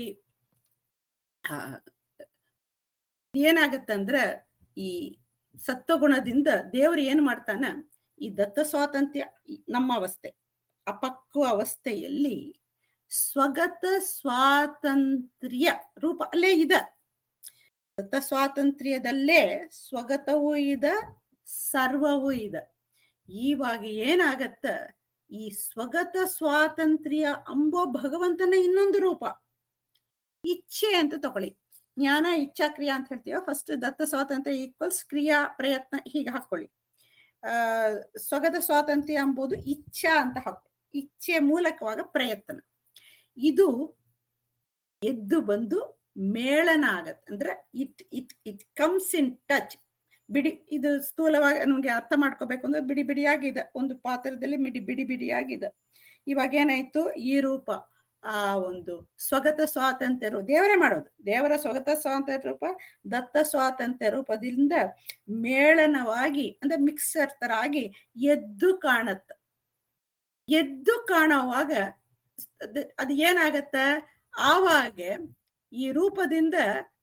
ಏನಾಗತ್ತಂದ್ರ ಈ ಸತ್ವಗುಣದಿಂದ ದೇವರು ಏನ್ ಮಾಡ್ತಾನ ಈ ದತ್ತ ಸ್ವಾತಂತ್ರ್ಯ ನಮ್ಮ ಅವಸ್ಥೆ ಅಪಕ್ವ ಅವಸ್ಥೆಯಲ್ಲಿ ಸ್ವಗತ ಸ್ವಾತಂತ್ರ್ಯ ರೂಪ ಅಲ್ಲೇ ಇದೆ ದತ್ತ ಸ್ವಾತಂತ್ರ್ಯದಲ್ಲೇ ಸ್ವಗತವೂ ಇದೆ ಸರ್ವವೂ ಇದೆ ಇವಾಗ ಏನಾಗತ್ತ ಈ ಸ್ವಗತ ಸ್ವಾತಂತ್ರ್ಯ ಅಂಬೋ ಭಗವಂತನ ಇನ್ನೊಂದು ರೂಪ ಇಚ್ಛೆ ಅಂತ ತಗೊಳ್ಳಿ ಜ್ಞಾನ ಇಚ್ಛಾ ಕ್ರಿಯಾ ಅಂತ ಹೇಳ್ತೀವ ಫಸ್ಟ್ ದತ್ತ ಸ್ವಾತಂತ್ರ್ಯ ಈಕ್ವಲ್ಸ್ ಕ್ರಿಯಾ ಪ್ರಯತ್ನ ಹೀಗೆ ಹಾಕೊಳ್ಳಿ ಆ ಸ್ವಗತ ಸ್ವಾತಂತ್ರ್ಯ ಎಂಬುದು ಇಚ್ಛಾ ಅಂತ ಹಾಕಿ ಇಚ್ಛೆ ಮೂಲಕವಾಗ ಪ್ರಯತ್ನ ಇದು ಎದ್ದು ಬಂದು ಮೇಳನ ಆಗತ್ತೆ ಅಂದ್ರೆ it it it comes in touch ಬಿಡಿ ಇದು ಸ್ಥೂಲವಾಗಿ ನಮ್ಗೆ ಅರ್ಥ ಮಾಡ್ಕೋಬೇಕು ಅಂದ್ರೆ ಬಿಡಿ ಬಿಡಿಯಾಗಿದೆ ಒಂದು ಪಾತ್ರದಲ್ಲಿ ಮಿಡಿ ಬಿಡಿ ಬಿಡಿಯಾಗಿದೆ ಇವಾಗ ಏನಾಯ್ತು ಈ ರೂಪ ಆ ಒಂದು ಸ್ವಗತ ಸ್ವಾತಂತ್ರ್ಯ ರೂಪ ದೇವರೇ ಮಾಡೋದು ದೇವರ ಸ್ವಗತ ಸ್ವಾತಂತ್ರ್ಯ ರೂಪ ದತ್ತ ಸ್ವಾತಂತ್ರ್ಯ ರೂಪದಿಂದ ಮೇಳನವಾಗಿ ಅಂದ್ರೆ ಮಿಕ್ಸರ್ ತರ ಆಗಿ ಎದ್ದು ಕಾಣತ್ತ ಎದ್ದು ಕಾಣುವಾಗ ಅದು ಏನಾಗತ್ತ ಆವಾಗ ಈ ರೂಪದಿಂದ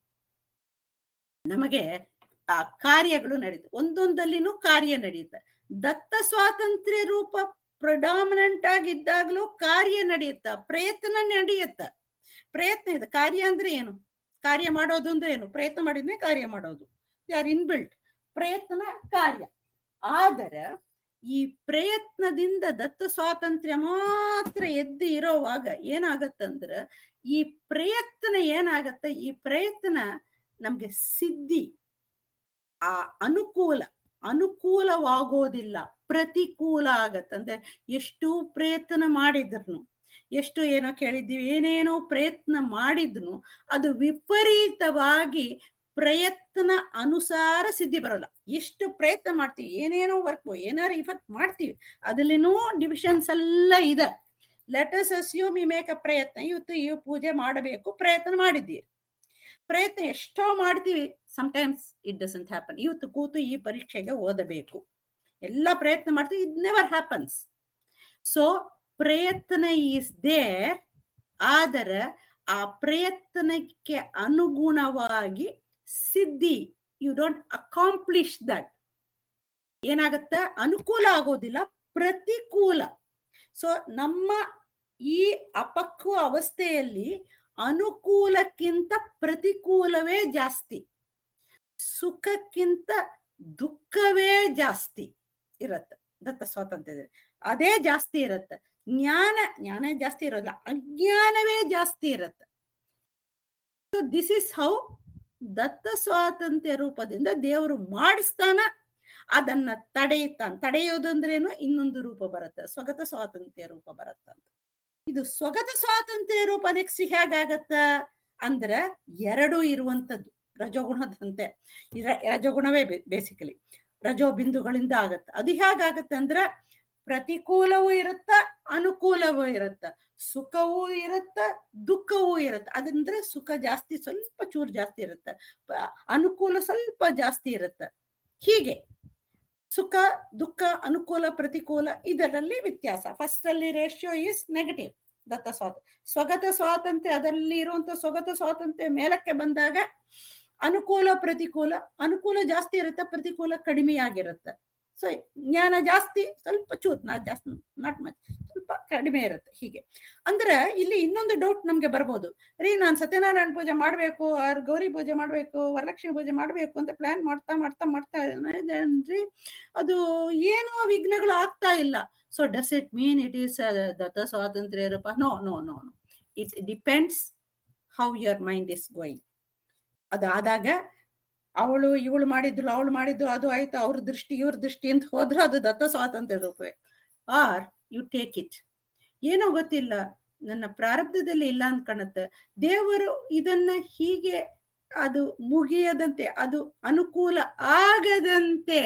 ನಮಗೆ ಆ ಕಾರ್ಯಗಳು ನಡೀತು ಒಂದೊಂದಲ್ಲಿನೂ ಕಾರ್ಯ ನಡೆಯುತ್ತೆ ದತ್ತ ಸ್ವಾತಂತ್ರ್ಯ ರೂಪ ಪ್ರೊಡಾಮಿನೆಂಟ್ ಆಗಿದ್ದಾಗಲೂ ಕಾರ್ಯ ನಡೆಯುತ್ತ ಪ್ರಯತ್ನ ನಡೆಯುತ್ತ ಪ್ರಯತ್ನ ಇದೆ ಕಾರ್ಯ ಅಂದ್ರೆ ಏನು ಕಾರ್ಯ ಮಾಡೋದು ಅಂದ್ರೆ ಏನು ಪ್ರಯತ್ನ ಮಾಡಿದ್ರೆ ಕಾರ್ಯ ಮಾಡೋದು ಯಾರು ಇನ್ಬಿಲ್ಟ್ ಪ್ರಯತ್ನ ಕಾರ್ಯ ಆದರೆ ಈ ಪ್ರಯತ್ನದಿಂದ ದತ್ತ ಸ್ವಾತಂತ್ರ್ಯ ಮಾತ್ರ ಎದ್ದು ಇರೋವಾಗ ಏನಾಗತ್ತಂದ್ರ ಈ ಪ್ರಯತ್ನ ಏನಾಗತ್ತ ಈ ಪ್ರಯತ್ನ ನಮ್ಗೆ ಸಿದ್ಧಿ ಆ ಅನುಕೂಲ ಅನುಕೂಲವಾಗೋದಿಲ್ಲ ಪ್ರತಿಕೂಲ ಆಗತ್ತಂದ್ರೆ ಎಷ್ಟು ಪ್ರಯತ್ನ ಮಾಡಿದ್ರು ಎಷ್ಟು ಏನೋ ಕೇಳಿದ್ದೀವಿ ಏನೇನೋ ಪ್ರಯತ್ನ ಮಾಡಿದ್ನು ಅದು ವಿಪರೀತವಾಗಿ ಪ್ರಯತ್ನ ಅನುಸಾರ ಸಿದ್ಧಿ ಬರೋಲ್ಲ ಎಷ್ಟು ಪ್ರಯತ್ನ ಮಾಡ್ತೀವಿ ಏನೇನೋ ವರ್ಕ್ ಏನಾರು ಇಫೆಕ್ಟ್ ಮಾಡ್ತೀವಿ ಅದ್ರಲ್ಲಿನೂ ಡಿವಿಷನ್ಸ್ ಎಲ್ಲ ಇದೆ ಲೆಟಸ್ ಅಸ್ಯೂಮ್ ಈ ಮೇಕ ಪ್ರಯತ್ನ ಇವತ್ತು ಈ ಪೂಜೆ ಮಾಡಬೇಕು ಪ್ರಯತ್ನ ಮಾಡಿದ್ದೀರಿ ಪ್ರಯತ್ನ ಎಷ್ಟೋ ಮಾಡ್ತೀವಿ ಸಮಟೈಮ್ಸ್ ಇಟ್ ಡಸಂಟ್ ಹ್ಯಾಪನ್ ಇವತ್ತು ಕೂತು ಈ ಪರೀಕ್ಷೆಗೆ ಓದಬೇಕು ಎಲ್ಲ ಪ್ರಯತ್ನ ಮಾಡ್ತೀವಿ ಇಟ್ ನೆವರ್ ಹ್ಯಾಪನ್ಸ್ ಸೊ ಪ್ರಯತ್ನ ಈಸ್ ದೇರ್ ಆದರೆ ಆ ಪ್ರಯತ್ನಕ್ಕೆ ಅನುಗುಣವಾಗಿ ಸಿದ್ಧಿ ಯು ಡೋಂಟ್ ಅಕಾಂಪ್ಲಿಷ್ ದಟ್ ಏನಾಗತ್ತ ಅನುಕೂಲ ಆಗೋದಿಲ್ಲ ಪ್ರತಿಕೂಲ ಸೊ ನಮ್ಮ ಈ ಅಪಕ್ವ ಅವಸ್ಥೆಯಲ್ಲಿ ಅನುಕೂಲಕ್ಕಿಂತ ಪ್ರತಿಕೂಲವೇ ಜಾಸ್ತಿ ಸುಖಕ್ಕಿಂತ ದುಃಖವೇ ಜಾಸ್ತಿ ಇರತ್ತೆ ದತ್ತ ಸ್ವಾತಂತ್ರ್ಯದಲ್ಲಿ ಅದೇ ಜಾಸ್ತಿ ಇರತ್ತೆ ಜ್ಞಾನ ಜ್ಞಾನ ಜಾಸ್ತಿ ಇರೋಲ್ಲ ಅಜ್ಞಾನವೇ ಜಾಸ್ತಿ ಇರತ್ತೆ ಸೊ ದಿಸ್ ಇಸ್ ಹೌ ದತ್ತ ಸ್ವಾತಂತ್ರ್ಯ ರೂಪದಿಂದ ದೇವರು ಮಾಡಿಸ್ತಾನ ಅದನ್ನ ತಡೆಯುತ್ತಾನ ತಡೆಯೋದು ಅಂದ್ರೇನು ಇನ್ನೊಂದು ರೂಪ ಬರುತ್ತೆ ಸ್ವಗತ ಸ್ವಾತಂತ್ರ್ಯ ರೂಪ ಬರುತ್ತಂತ ಇದು ಸ್ವಗತ ಸ್ವಾತಂತ್ರ್ಯ ರೂಪ ನೆಕ್ಸ್ಟ್ ಹೇಗಾಗತ್ತ ಅಂದ್ರ ಎರಡು ಇರುವಂತದ್ದು ರಜೋಗುಣದಂತೆ ಇರ- ರಜೋಗುಣವೇ ಬೇಸಿಕಲಿ ರಜೋ ಬಿಂದುಗಳಿಂದ ಆಗತ್ತ ಅದು ಹೇಗಾಗತ್ತೆ ಅಂದ್ರ ಪ್ರತಿಕೂಲವೂ ಇರುತ್ತ ಅನುಕೂಲವೂ ಇರುತ್ತ ಸುಖವೂ ಇರುತ್ತ ದುಃಖವೂ ಇರುತ್ತ ಅದಂದ್ರೆ ಸುಖ ಜಾಸ್ತಿ ಸ್ವಲ್ಪ ಚೂರು ಜಾಸ್ತಿ ಇರುತ್ತ ಪ- ಅನುಕೂಲ ಸ್ವಲ್ಪ ಜಾಸ್ತಿ ಇರುತ್ತ ಹೀಗೆ ಸುಖ ದುಃಖ ಅನುಕೂಲ ಪ್ರತಿಕೂಲ ಇದರಲ್ಲಿ ವ್ಯತ್ಯಾಸ ಫಸ್ಟ್ ಅಲ್ಲಿ ರೇಷಿಯೋ ಇಸ್ ನೆಗೆಟಿವ್ ದತ್ತ ಸ್ವಾತಂತ್ರ್ಯ ಸ್ವಗತ ಸ್ವಾತಂತ್ರ್ಯ ಅದರಲ್ಲಿ ಇರುವಂತ ಸ್ವಗತ ಸ್ವಾತಂತ್ರ್ಯ ಮೇಲಕ್ಕೆ ಬಂದಾಗ ಅನುಕೂಲ ಪ್ರತಿಕೂಲ ಅನುಕೂಲ ಜಾಸ್ತಿ ಇರುತ್ತೆ ಪ್ರತಿಕೂಲ ಕಡಿಮೆ ಆಗಿರುತ್ತೆ ಸೊ ಜ್ಞಾನ ಜಾಸ್ತಿ ಸ್ವಲ್ಪ ಚೂತ್ ನಾ ಜಾಸ್ತಿ ನಾಟ್ ಮಚ್ ಸ್ವಲ್ಪ ಕಡಿಮೆ ಇರುತ್ತೆ ಹೀಗೆ ಅಂದ್ರೆ ಇಲ್ಲಿ ಇನ್ನೊಂದು ಡೌಟ್ ನಮ್ಗೆ ಬರ್ಬೋದು ರೀ ನಾನ್ ಸತ್ಯನಾರಾಯಣ ಪೂಜೆ ಮಾಡ್ಬೇಕು ಆರ್ ಗೌರಿ ಪೂಜೆ ಮಾಡ್ಬೇಕು ವರಲಕ್ಷ್ಮಿ ಪೂಜೆ ಮಾಡ್ಬೇಕು ಅಂತ ಪ್ಲಾನ್ ಮಾಡ್ತಾ ಮಾಡ್ತಾ ಮಾಡ್ತಾ ಇದ್ದೇನ್ರಿ ಅದು ಏನೋ ವಿಘ್ನಗಳು ಆಗ್ತಾ ಇಲ್ಲ so does it mean it is ದತ್ತ ಸ್ವಾತಂತ್ರ್ಯ ರೂಪ no no no no it depends how your mind is going ಅದಾದಾಗ ಅವಳು ಇವಳು ಮಾಡಿದ್ಲು ಅವಳು ಮಾಡಿದ್ದು ಅದು ಆಯ್ತು ಅವ್ರ ದೃಷ್ಟಿ ಇವ್ರ ದೃಷ್ಟಿ ಅಂತ ಹೋದ್ರೆ ಅದು ದತ್ತ ಸ್ವಾತಂತ್ರ್ಯ ರೂಪವೇ ಆರ್ ಯು ಟೇಕ್ ಇಟ್ ಏನೋ ಗೊತ್ತಿಲ್ಲ ನನ್ನ ಪ್ರಾರಬ್ಧದಲ್ಲಿ ಇಲ್ಲ ಅಂತ ಕಾಣುತ್ತೆ ದೇವರು ಇದನ್ನ ಹೀಗೆ ಅದು ಮುಗಿಯದಂತೆ ಅದು ಅನುಕೂಲ ಆಗದಂತೆ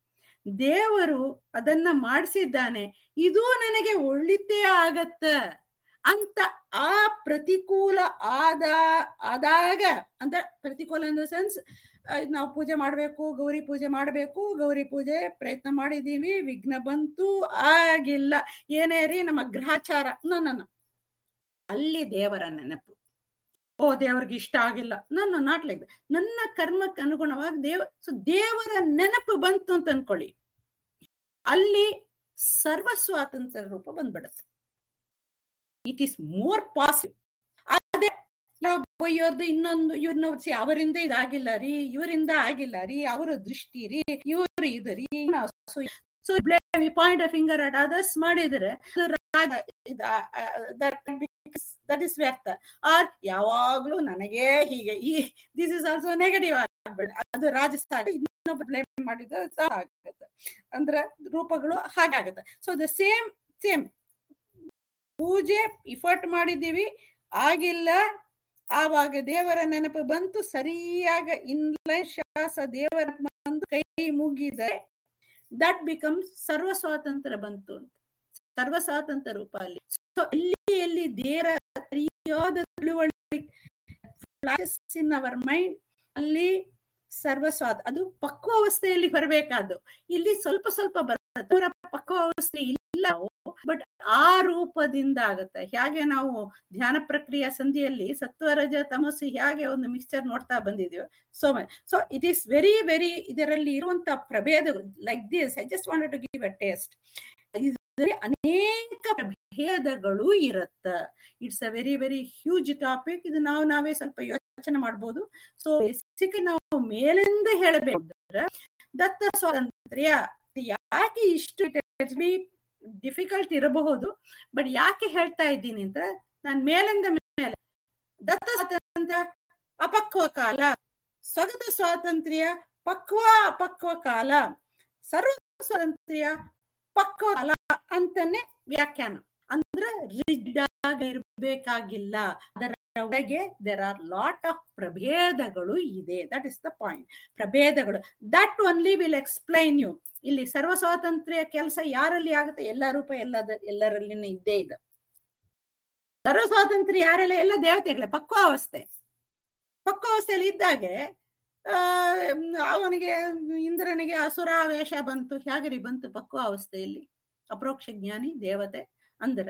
ದೇವರು ಅದನ್ನ ಮಾಡಿಸಿದ್ದಾನೆ ಇದು ನನಗೆ ಒಳ್ಳಿದ್ದೇ ಆಗತ್ತ ಅಂತ ಆ ಪ್ರತಿಕೂಲ ಆದ ಆದಾಗ ಅಂತ ಪ್ರತಿಕೂಲ ಇನ್ ದ ಸೆನ್ಸ್ ನಾವು ಪೂಜೆ ಮಾಡ್ಬೇಕು ಗೌರಿ ಪೂಜೆ ಮಾಡ್ಬೇಕು ಗೌರಿ ಪೂಜೆ ಪ್ರಯತ್ನ ಮಾಡಿದೀವಿ ವಿಘ್ನ ಬಂತು ಆಗಿಲ್ಲ ಏನೇ ರೀ ನಮ್ಮ ಗ್ರಹಚಾರ ನನ್ನ ಅಲ್ಲಿ ದೇವರ ನೆನಪು ಓ ದೇವರಿಗೆ ಇಷ್ಟ ಆಗಿಲ್ಲ ನನ್ನ ನಾಟ್ ಲೈಕ್ ನನ್ನ ಕರ್ಮಕ್ಕೆ ಅನುಗುಣವಾಗಿ ದೇವ ಸೊ ದೇವರ ನೆನಪು ಬಂತು ಅಂತ ಅನ್ಕೊಳ್ಳಿ ಅಲ್ಲಿ ಸರ್ವ ಸ್ವಾತಂತ್ರ್ಯ ರೂಪ ಬಂದ್ಬಿಡುತ್ತೆ ಇಟ್ ಈಸ್ ಮೋರ್ ಪಾಸಿಟಿವ್ ಅದೇ ನಾವು ಬೈಯೋದು ಇನ್ನೊಂದು ಇವ್ರನ್ನ ಅವರಿಂದ ಇದಾಗಿಲ್ಲ ರೀ ಇವರಿಂದ ಆಗಿಲ್ಲ ರೀ ಅವರ ದೃಷ್ಟಿ ರೀ ಇವರು ಇದು ರೀ so point of finger at others ಮಾಡಿದ್ರೆ ದಟ್ ಇಸ್ ವ್ಯಕ್ತ ಆರ್ ಯಾವಾಗ್ಲೂ ನನಗೆ ಹೀಗೆ ಈ ದಿಸ್ ಇಸ್ ಆಲ್ಸೋ ನೆಗೆಟಿವ್ ಆಗ್ಬೇಡ ಅದು ರಾಜಸ್ಥಾನ ಇನ್ನೊಬ್ಬ ಬ್ಲೇಮ್ ಮಾಡಿದ್ರೆ ಆಗುತ್ತೆ ಅಂದ್ರೆ ರೂಪಗಳು ಹಾಗಾಗುತ್ತೆ ಸೊ ದ ಸೇಮ್ ಸೇಮ್ ಪೂಜೆ ಇಫರ್ಟ್ ಮಾಡಿದ್ದೀವಿ ಆಗಿಲ್ಲ ಆವಾಗ ದೇವರ ನೆನಪು ಬಂತು ಸರಿಯಾಗ ಇನ್ಲೈನ್ ಶ್ವಾಸ ದೇವರ ಬಂದು ಕೈ ಮುಗಿದರೆ ದಟ್ ಬಿಕಮ್ಸ್ ಸರ್ವ ಸ್ವಾತಂತ್ರ್ಯ ಬಂತು ಅಂತ ಸರ್ವ ಸ್ವಾತಂತ್ರ್ಯ ರೂಪ ಅಲ್ಲಿ ಸೊ ಅಲ್ಲಿ ಎಲ್ಲಿ ದೇವರ ಸರಿಯಾದ ತಿಳುವಳಿಕೆ ಇನ್ ಅವರ್ ಮೈಂಡ್ ಅಲ್ಲಿ ಸರ್ವಸ್ವಾದ ಅದು ಪಕ್ವ ಅವಸ್ಥೆಯಲ್ಲಿ ಬರಬೇಕಾದ್ದು ಇಲ್ಲಿ ಸ್ವಲ್ಪ ಸ್ವಲ್ಪ ಬರುತ್ತೆ ಪಕ್ವ ಅವಸ್ಥೆ ಇಲ್ಲ ಬಟ್ ಆ ರೂಪದಿಂದ ಆಗುತ್ತೆ ಹೇಗೆ ನಾವು ಧ್ಯಾನ ಪ್ರಕ್ರಿಯೆ ಸಂಧಿಯಲ್ಲಿ ಸತ್ವರಜ ತಮಸ್ಸು ಹೇಗೆ ಒಂದು ಮಿಕ್ಸ್ಚರ್ ನೋಡ್ತಾ ಬಂದಿದೀವಿ so so it is very very ಇದರಲ್ಲಿ ಇರುವಂತ ಪ್ರಭೇದ like this I just wanted to give a taste ಅನೇಕ ಪ್ರಭೇದಗಳು ಇರುತ್ತ it's a very very huge topic ಇದು ನಾವು ನಾವೇ ಸ್ವಲ್ಪ ಯೋಚನೆ ಮಾಡ್ಬೋದು ಸೊ ಬೇಸಿಕ್ ನಾವು ಮೇಲಿಂದ ಹೇಳಬೇಕಂದ್ರೆ ದತ್ತ ಸ್ವಾತಂತ್ರ್ಯ ಯಾಕೆ ಇಷ್ಟು ಡಿಫಿಕಲ್ಟ್ ಇರಬಹುದು ಬಟ್ ಯಾಕೆ ಹೇಳ್ತಾ ಇದ್ದೀನಿ ಅಂತ ನಾನು ಮೇಲಿಂದ ಮೇಲೆ ದತ್ತ ಸ್ವಾತಂತ್ರ್ಯ ಅಪಕ್ವ ಕಾಲ ಸ್ವಗತ ಸ್ವಾತಂತ್ರ್ಯ ಪಕ್ವ ಅಪಕ್ವ ಕಾಲ ಸರ್ವ ಸ್ವಾತಂತ್ರ್ಯ ಪಕ್ವ ಕಾಲ ಅಂತಾನೆ ವ್ಯಾಖ್ಯಾನ ಅಂದ್ರೆ ರಿಡ್ ಇರ್ಬೇಕಾಗಿಲ್ಲ ಅದರ ಒಳಗೆ ದೇರ್ ಆರ್ ಲಾಟ್ ಆಫ್ ಪ್ರಭೇದಗಳು ಇದೆ ದಟ್ ಇಸ್ ದ ಪಾಯಿಂಟ್ ಪ್ರಭೇದಗಳು that only will explain you ಇಲ್ಲಿ ಸರ್ವ ಸ್ವಾತಂತ್ರ್ಯ ಕೆಲಸ ಯಾರಲ್ಲಿ ಆಗುತ್ತೆ ಎಲ್ಲ ರೂಪ ಎಲ್ಲದ ಎಲ್ಲರಲ್ಲಿನೂ ಇದ್ದೇ ಇದೆ ಸರ್ವ ಸ್ವಾತಂತ್ರ್ಯ ಯಾರೆಲ್ಲ ಎಲ್ಲ ದೇವತೆಗಳೇ ಪಕ್ವಾವಸ್ಥೆ ಪಕ್ವಾವಸ್ಥೆಯಲ್ಲಿ ಇದ್ದಾಗೆ ಆ ಅವನಿಗೆ ಇಂದ್ರನಿಗೆ ಅಸುರಾವೇಶ ಬಂತು ಹೇಗರಿ ಬಂತು ಪಕ್ವಾವಸ್ಥೆಯಲ್ಲಿ ಅಪರೋಕ್ಷ ಜ್ಞಾನಿ ದೇವತೆ ಅಂದ್ರೆ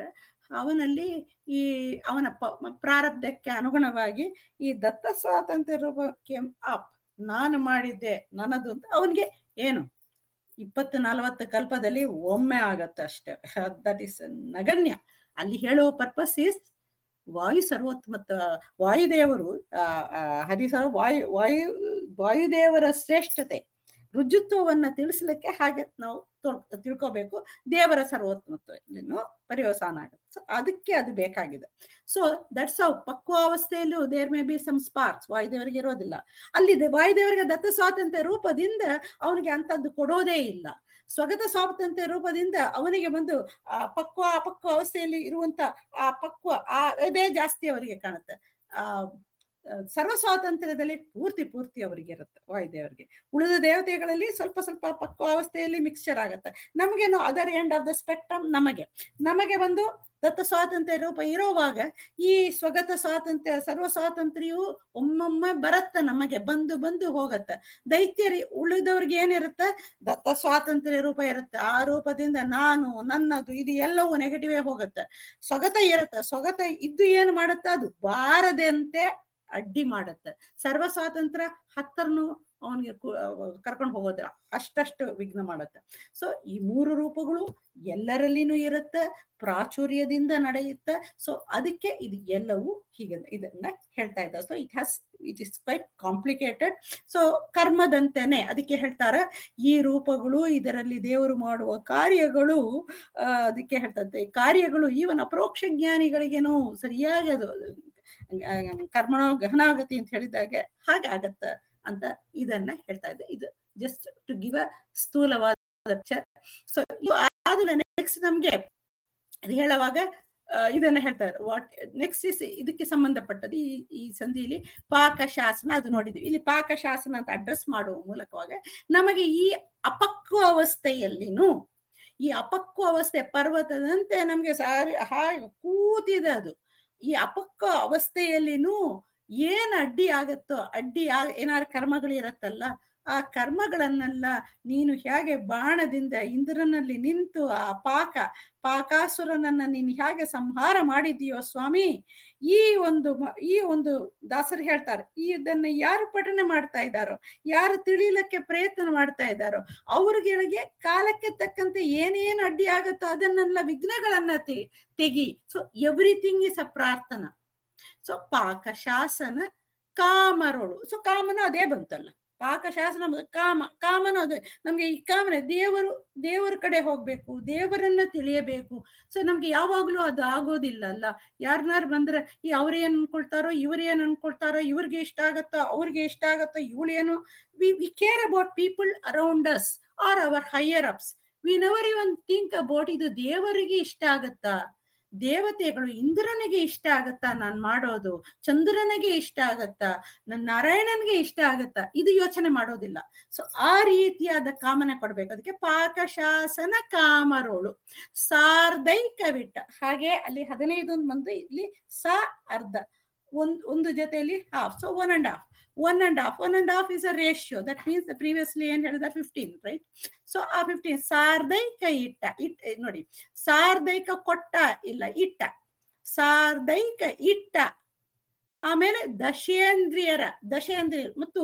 ಅವನಲ್ಲಿ ಈ ಅವನ ಪ- ಪ್ರಾರಬ್ಧಕ್ಕೆ ಅನುಗುಣವಾಗಿ ಈ ದತ್ತ ಸ್ವಾತಂತ್ರ್ಯ ರೂಪಕ್ಕೆ ಅಪ್ ನಾನು ಮಾಡಿದ್ದೆ ನನ್ನದು ಅಂತ ಅವನಿಗೆ ಏನು ಇಪ್ಪತ್ತು ನಲವತ್ತು ಕಲ್ಪದಲ್ಲಿ ಒಮ್ಮೆ ಆಗತ್ತೆ ಅಷ್ಟೇ ದಟ್ ಇಸ್ ನಗಣ್ಯ ಅಲ್ಲಿ ಹೇಳುವ ಪರ್ಪಸ್ ಇಸ್ ವಾಯು ಸರ್ವೋತ್ತಮತ್ತ ವಾಯುದೇವರು ಆ, ಆ, ಹರಿಸ ವಾಯು ವಾಯು ವಾಯುದೇವರ ಶ್ರೇಷ್ಠತೆ ರುಜುತ್ವವನ್ನ ತಿಳಿಸ್ಲಿಕ್ಕೆ ಹಾಗೆ ನಾವು ತೊಳ್- ತಿಳ್ಕೊಬೇಕು ದೇವರ ಸರ್ವೋತ್ತಮತ್ವವನ್ನು ಪರ್ಯವಸಾನ ಆಗುತ್ತೆ ಸೊ ಅದಕ್ಕೆ ಅದು ಬೇಕಾಗಿದೆ ಸೊ ದಟ್ಸ್ ಅವ್ ಪಕ್ವಾವಸ್ಥೆಯಲ್ಲೂ there may be some sparks ವಾಯುದೇವರಿಗೆ ಇರೋದಿಲ್ಲ ಅಲ್ಲಿ ದೆ- ವಾಯುದೇವರಿಗೆ ದತ್ತ ಸ್ವಾತಂತ್ರ್ಯ ರೂಪದಿಂದ ಅವನಿಗೆ ಅಂತದ್ದು ಕೊಡೋದೇ ಇಲ್ಲ ಸ್ವಗತ ಸ್ವಾತಂತ್ರ್ಯ ರೂಪದಿಂದ ಅವನಿಗೆ ಒಂದು ಆ ಪಕ್ವ ಅಪಕ್ವ ಅವಸ್ಥೆಯಲ್ಲಿ ಇರುವಂತ ಆ ಪಕ್ವ ಆ ಇದೇ ಜಾಸ್ತಿ ಅವರಿಗೆ ಕಾಣುತ್ತೆ ಆ ಆ, ಸರ್ವ ಸ್ವಾತಂತ್ರ್ಯದಲ್ಲಿ ಪೂರ್ತಿ ಪೂರ್ತಿ ಅವರಿಗೆ ಇರುತ್ತೆ ವಾಯುದೇವರಿಗೆ ಉಳಿದ ದೇವತೆಗಳಲ್ಲಿ ಸ್ವಲ್ಪ ಸ್ವಲ್ಪ ಪಕ್ವ ಅವಸ್ಥೆಯಲ್ಲಿ ಮಿಕ್ಸ್ಚರ್ ಆಗುತ್ತೆ ನಮಗೇನು other end of the spectrum ನಮಗೆ ನಮಗೆ ಒಂದು ದತ್ತ ಸ್ವಾತಂತ್ರ್ಯ ರೂಪ ಇರೋವಾಗ ಈ ಸ್ವಗತ ಸ್ವಾತಂತ್ರ್ಯ ಸರ್ವ ಸ್ವಾತಂತ್ರ್ಯವು ಒಮ್ಮೊಮ್ಮೆ ಬರುತ್ತೆ ನಮಗೆ ಬಂದು ಬಂದು ಹೋಗತ್ತೆ ದೈತ್ಯರಿ ಉಳಿದವ್ರಿಗೆ ಏನಿರುತ್ತೆ ದತ್ತ ಸ್ವಾತಂತ್ರ್ಯ ರೂಪ ಇರುತ್ತೆ ಆ ರೂಪದಿಂದ ನಾನು ನನ್ನದು ಇದು ಎಲ್ಲವೂ ನೆಗೆಟಿವೇ ಹೋಗುತ್ತೆ ಸ್ವಗತ ಇರುತ್ತೆ ಸ್ವಗತ ಇದ್ದು ಏನು ಮಾಡುತ್ತೆ ಅದು ಬಾರದಂತೆ ಅಡ್ಡಿ ಮಾಡುತ್ತೆ ಸರ್ವ ಸ್ವಾತಂತ್ರ್ಯ ಹತ್ತರನು ಅವನಿಗೆ ಕರ್ಕೊಂಡು ಹೋಗೋದಿಲ್ಲ ಅಷ್ಟಷ್ಟು ವಿಘ್ನ ಮಾಡುತ್ತೆ ಸೊ ಈ ಮೂರು ರೂಪಗಳು ಎಲ್ಲರಲ್ಲಿನೂ ಇರುತ್ತೆ ಪ್ರಾಚುರ್ಯದಿಂದ ನಡೆಯುತ್ತೆ ಸೊ ಅದಕ್ಕೆ ಇದು ಎಲ್ಲವೂ ಹೀಗೆ ಇದನ್ನ ಹೇಳ್ತಾ ಇದ್ದಾರೆ so it has it is quite complicated so ಕರ್ಮದಂತೆನೆ ಅದಕ್ಕೆ ಹೇಳ್ತಾರೆ ಈ ರೂಪಗಳು ಇದರಲ್ಲಿ ದೇವರು ಮಾಡುವ ಕಾರ್ಯಗಳು ಆ, ಅದಕ್ಕೆ ಹೇಳ್ತಂತೆ ಈ ಕಾರ್ಯಗಳು ಈವನ್ ಅಪರೋಕ್ಷ ಜ್ಞಾನಿಗಳಿಗೇನೋ ಸರಿಯಾಗಿ ಅದು ಆ, ಕರ್ಮಣೋ ಗಹನಾಗತಿ ಅಂತ ಹೇಳಿದಾಗೆ ಹಾಗೆ ಆಗತ್ತ ಅಂತ ಇದನ್ನ ಹೇಳ್ತಾ ಇದ್ದೆ ಇದು ಜಸ್ಟ್ ಟು ಗಿವ್ ಅ ಸ್ಥೂಲವಾದ ಸೊ ಆದ್ಮೇಲೆ ನೆಕ್ಸ್ಟ್ ನಮ್ಗೆ ಅದು ಹೇಳುವಾಗ ಆ, ಇದನ್ನ ಹೇಳ್ತಾರೆ ವಾಟ್ ನೆಕ್ಸ್ಟ್ ಇಸ್ ಇದಕ್ಕೆ ಸಂಬಂಧಪಟ್ಟದ್ದು ಈ ಈ ಸಂಧಿಯಲ್ಲಿ ಪಾಕಶಾಸನ ಅದು ನೋಡಿದ್ವಿ ಇಲ್ಲಿ ಪಾಕಶಾಸನ ಅಂತ ಅಡ್ರೆಸ್ ಮಾಡುವ ಮೂಲಕವಾಗ ನಮಗೆ ಈ ಅಪಕ್ವ ಅವಸ್ಥೆಯಲ್ಲಿನೂ ಈ ಅಪಕ್ವ ಅವಸ್ಥೆ ಪರ್ವತದಂತೆ ನಮ್ಗೆ ಸಾರಿ ಹಾಗೆ ಕೂತಿದೆ ಅದು ಈ ಅಪಕ್ವ ಅವಸ್ಥೆಯಲ್ಲಿನೂ ಏನ್ ಅಡ್ಡಿ ಆಗತ್ತೋ ಅಡ್ಡಿ ಆ ಏನಾದ್ರು ಕರ್ಮಗಳು ಇರತ್ತಲ್ಲ ಆ ಕರ್ಮಗಳನ್ನೆಲ್ಲ ನೀನು ಹೇಗೆ ಬಾಣದಿಂದ ಇಂದ್ರನಲ್ಲಿ ನಿಂತು ಆ ಪಾಕ ಪಾಕಾಸುರನನ್ನ ನೀನು ಹೇಗೆ ಸಂಹಾರ ಮಾಡಿದೀಯೋ ಸ್ವಾಮಿ ಈ ಒಂದು ಮ- ಈ ಒಂದು ದಾಸರು ಹೇಳ್ತಾರೆ ಈ ಇದನ್ನ ಯಾರು ಪಠನೆ ಮಾಡ್ತಾ ಇದ್ದಾರೋ ಯಾರು ತಿಳಿಲಕ್ಕೆ ಪ್ರಯತ್ನ ಮಾಡ್ತಾ ಇದ್ದಾರೋ ಅವ್ರಿಗೆ ಕಾಲಕ್ಕೆ ತಕ್ಕಂತೆ ಏನೇನ್ ಅಡ್ಡಿ ಆಗತ್ತೋ ಅದನ್ನೆಲ್ಲ ವಿಘ್ನಗಳನ್ನ ತೆ- ತೆಗಿ ಸೊ ಎವ್ರಿಥಿಂಗ್ ಇಸ್ ಅ ಪ್ರಾರ್ಥನಾ ಸೊ ಪಾಕಶಾಸನ ಕಾಮರೋಳು ಸೊ ಕಾಮನ ಅದೇ ಬಂತಲ್ಲ ಪಾಕಶಾಸನ ಬಂತು, ಕಾಮ ಕಾಮನ ಅದೇ ನಮ್ಗೆ ಈ ಕಾಮನೆ ದೇವರು ದೇವರ ಕಡೆ ಹೋಗ್ಬೇಕು ದೇವರನ್ನ ತಿಳಿಯಬೇಕು ಸೊ ನಮ್ಗೆ ಯಾವಾಗ್ಲೂ ಅದು ಆಗೋದಿಲ್ಲ ಅಲ್ಲ ಯಾರನ್ನಾರು ಬಂದ್ರೆ ಈ ಅವ್ರೇನ್ ಅನ್ಕೊಳ್ತಾರೋ ಇವ್ರೇನ್ ಅನ್ಕೊಳ್ತಾರೋ ಇವ್ರಿಗೆ ಇಷ್ಟ ಆಗತ್ತೋ ಅವ್ರಿಗೆ ಇಷ್ಟ ಆಗತ್ತೋ ಇವಳೇನು we we care about people around us or our higher ups we never even think about ಇದು ದೇವರಿಗೆ ಇಷ್ಟ ಆಗತ್ತಾ ದೇವತೆಗಳು ಇಂದ್ರನಿಗೆ ಇಷ್ಟ ಆಗತ್ತಾ ನಾನ್ ಮಾಡೋದು ಚಂದ್ರನಿಗೆ ಇಷ್ಟ ಆಗತ್ತಾ ನನ್ ನಾರಾಯಣನ್ಗೆ ಇಷ್ಟ ಆಗತ್ತಾ ಇದು ಯೋಚನೆ ಮಾಡೋದಿಲ್ಲ ಸೊ ಆ ರೀತಿಯಾದ ಕಾಮನೆ ಕೊಡ್ಬೇಕು ಅದಕ್ಕೆ ಪಾಕಶಾಸನ ಕಾಮರೋಳು ಸಾರ್ಧೈಕ ಬಿಟ್ಟ ಹಾಗೆ ಅಲ್ಲಿ ಹದಿನೈದು ಅಂತ ಬಂದು ಇಲ್ಲಿ ಸ ಅರ್ಧ ಒಂದ್ ಒಂದು ಜೊತೆಯಲ್ಲಿ half so one and half one and half one and half is a ratio that means previously ಏನ್ ಹೇಳಿದ ಫಿಫ್ಟೀನ್ ರೈಟ್ ಸೊ ಆ ಫಿಫ್ಟೀನ್ ಸಾರ್ಧೈಕ ಇಟ್ಟ ಇಟ್ ನೋಡಿ ಸಾರ್ಧೈಕ ಕೊಟ್ಟ ಇಲ್ಲ ಇಟ್ಟ ಸಾರ್ಧೈಕ ಇಟ್ಟ ಆಮೇಲೆ ದಶೇಂದ್ರಿಯರ ದಶೇಂದ್ರಿಯರು ಮತ್ತು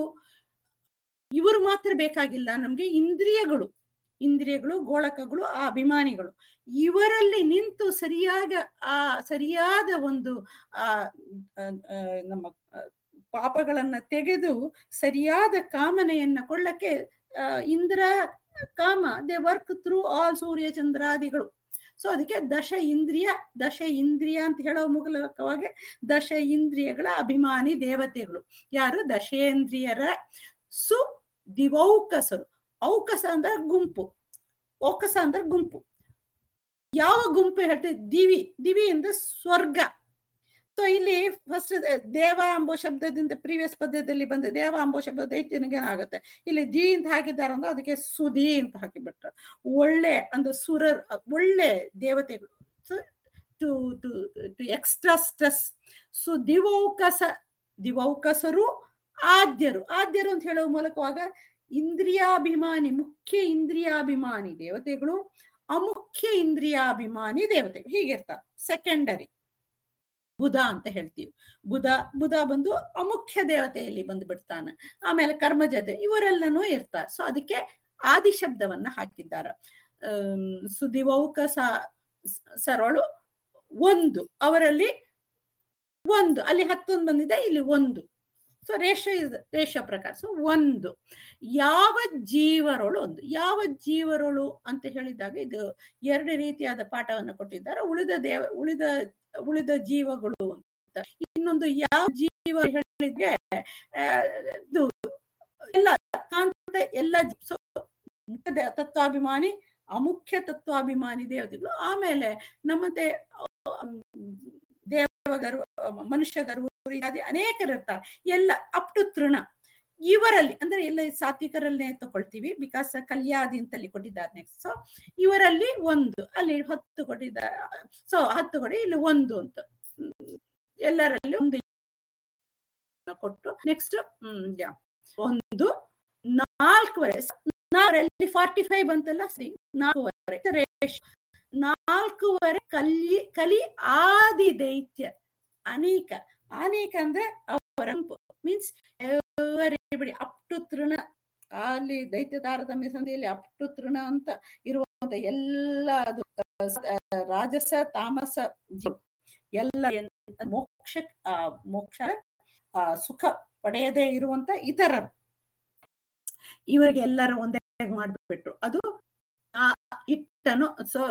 ಇವರು ಮಾತ್ರ ಬೇಕಾಗಿಲ್ಲ ನಮ್ಗೆ ಇಂದ್ರಿಯಗಳು ಇಂದ್ರಿಯಗಳು ಗೋಳಕಗಳು ಆ ಅಭಿಮಾನಿಗಳು ಇವರಲ್ಲಿ ನಿಂತು ಸರಿಯಾದ ಆ ಸರಿಯಾದ ಒಂದು ಆ ಆ, ಆ, ನಮ್ಮ ಆ, ಪಾಪಗಳನ್ನ ತೆಗೆದು ಸರಿಯಾದ ಕಾಮನೆಯನ್ನ ಕೊಳ್ಳಕ್ಕೆ ಆ, Indra Kama they work through all Surya ಚಂದ್ರಾದಿಗಳು ಸೊ ಅದಕ್ಕೆ ದಶ ಇಂದ್ರಿಯ ದಶ ಇಂದ್ರಿಯ ಅಂತ ಹೇಳೋ ಮೂಲಕವಾಗಿ ದಶ ಇಂದ್ರಿಯಗಳ ಅಭಿಮಾನಿ ದೇವತೆಗಳು ಯಾರು ದಶೇಂದ್ರಿಯರ ಸು ದಿವೌಕಸರು ಔಕಸ ಅಂದ್ರೆ ಗುಂಪು ಓಕಸ ಅಂದ್ರೆ ಗುಂಪು ಯಾವ ಗುಂಪು ಹೇಳ್ತೇವೆ ದಿವಿ ದಿವಿ ಅಂದ್ರೆ ಸ್ವರ್ಗ ಸೊ ಇಲ್ಲಿ ಫಸ್ಟ್ ದೇವ ಅಂಬೋ ಶಬ್ದದಿಂದ ಪ್ರೀವಿಯಸ್ ಪದ್ಯದಲ್ಲಿ ಬಂದ ದೇವ ಅಂಬೋ ಶಬ್ದ ದೈತ್ಯನಿಗೆ ಆಗುತ್ತೆ ಇಲ್ಲಿ ದಿ ಅಂತ ಹಾಕಿದ್ದಾರೆ ಅಂದ್ರೆ ಅದಕ್ಕೆ ಸುದಿ ಅಂತ ಹಾಕಿಬಿಟ್ರು ಒಳ್ಳೆ ಅಂದ್ರೆ ಸುರ ಒಳ್ಳೆ ದೇವತೆಗಳು to to to extra stress so ದಿವೌಕಸ ದಿವೌಕಸರು ಆದ್ಯರು ಆದ್ಯರು ಅಂತ ಹೇಳುವ ಮೂಲಕವಾಗ ಇಂದ್ರಿಯಾಭಿಮಾನಿ ಮುಖ್ಯ ಇಂದ್ರಿಯಾಭಿಮಾನಿ ದೇವತೆಗಳು ಅಮುಖ್ಯ ಮುಖ್ಯ ಇಂದ್ರಿಯಾಭಿಮಾನಿ ದೇವತೆ ಹೀಗಿರ್ತಾರೆ ಸೆಕೆಂಡರಿ ಬುಧ ಅಂತ ಹೇಳ್ತೀವಿ ಬುಧ ಬುಧ ಬಂದು ಅಮುಖ್ಯ ದೇವತೆಯಲ್ಲಿ ಬಂದು ಬಿಡ್ತಾನೆ ಆಮೇಲೆ ಕರ್ಮ ಜೊತೆ ಇವರೆಲ್ಲನೂ ಇರ್ತಾರೆ ಸೊ ಅದಕ್ಕೆ ಆದಿ ಶಬ್ದವನ್ನ ಹಾಕಿದ್ದಾರೆ ಅಮ್, ಸುದಿವೌಕ ಸ- ಸರಳು ಒಂದು ಅವರಲ್ಲಿ ಒಂದು ಅಲ್ಲಿ ಹತ್ತೊಂದು ಬಂದಿದೆ ಇಲ್ಲಿ ಒಂದು ಸೊ ರೇಷ ಇಸ್ ರೇಷ ಪ್ರಕಾರ ಸೊ ಒಂದು ಯಾವ ಜೀವರೊಳು ಒಂದು ಯಾವ ಜೀವರೊಳು ಅಂತ ಹೇಳಿದಾಗ ಇದು ಎರಡು ರೀತಿಯಾದ ಪಾಠವನ್ನು ಕೊಟ್ಟಿದ್ದಾರೆ ಉಳಿದ ದೇವ ಉಳಿದ ಉಳಿದ ಜೀವಗಳು ಅಂತ ಇನ್ನೊಂದು ಯಾವ ಜೀವ ಹೇಳಿದ್ರೆ ಆ, ಇದು ಎಲ್ಲ ಕಾಂತ ಎಲ್ಲ ಜೀ- so, ಮುಖ್ಯ ದೇ- ತತ್ವಾಭಿಮಾನಿ ಅಮುಖ್ಯ ತತ್ವಾಭಿಮಾನಿ ದೇವತೆಗಳು ಆಮೇಲೆ ನಮ್ಮದೇ ದೇವಗರು ಮನುಷ್ಯಗರು ಇತ್ಯಾದಿ ಅನೇಕರಿರ್ತಾರೆ ಎಲ್ಲ ಅಪ್ ಟು ತೃಣ ಇವರಲ್ಲಿ ಅಂದ್ರೆ ಎಲ್ಲ ಸಾತ್ವಿಕರಲ್ಲೇ ತಗೊಳ್ತೀವಿ ಬಿಕಾಸ್ ಕಲ್ಯಾದಿ ಅಂತಲ್ಲಿ ಕೊಟ್ಟಿದ್ದಾರೆ ನೆಕ್ಸ್ಟ್ ಸೊ ಇವರಲ್ಲಿ ಒಂದು ಅಲ್ಲಿ ಹತ್ತು ಕೊಟ್ಟಿದ್ದಾರೆ ಸೊ ಹತ್ತು ಕೊಡಿ ಇಲ್ಲಿ ಒಂದು ಅಂತ ಹ್ಮ್. ಎಲ್ಲರಲ್ಲಿ ಒಂದು ಕೊಟ್ಟು ನೆಕ್ಸ್ಟ್ ಹ್ಮ್ ಯಾ. ಒಂದು ನಾಲ್ಕುವರೆ ನಾಲ್ಕರಲ್ಲಿ ಫಾರ್ಟಿ ಫೈವ್ ಬಂತಲ್ಲ ಸರಿ ನಾಲ್ಕೂವರೆ ರೇಷ್- ನಾಲ್ಕೂವರೆ ಕಲಿ ಕಲಿ ಆದಿ ದೈತ್ಯ ಅನೇಕ ಅನೇಕ ಅಂದ್ರೆ ಅವರ ಮೀನ್ಸ್ ಎವರಿಬಡಿ ಅಪ್ ಟು ತೃಣ ಅಲ್ಲಿ ದೈತ್ಯ ತಾರತಮ್ಯ ಸಂಧಿಯಲ್ಲಿ ಅಪ್ ಟು ತೃಣ ಅಂತ ಇರುವಂತ ಎಲ್ಲ ಅದು ಆ, ರಾಜಸ ತಾಮಸ ಜೀವ ಎಲ್ಲ ಏನ್- ಮೋಕ್ಷ ಆ, ಮೋಕ್ಷ ಆ, ಸುಖ ಪಡೆಯದೇ ಇರುವಂತ ಇತರರು ಇವರಿಗೆ ಎಲ್ಲರೂ ಒಂದೇ ಮಾಡ್ಬಿಟ್ರು ಅದು ಆ ಇಟ್ಟನು ಸೊ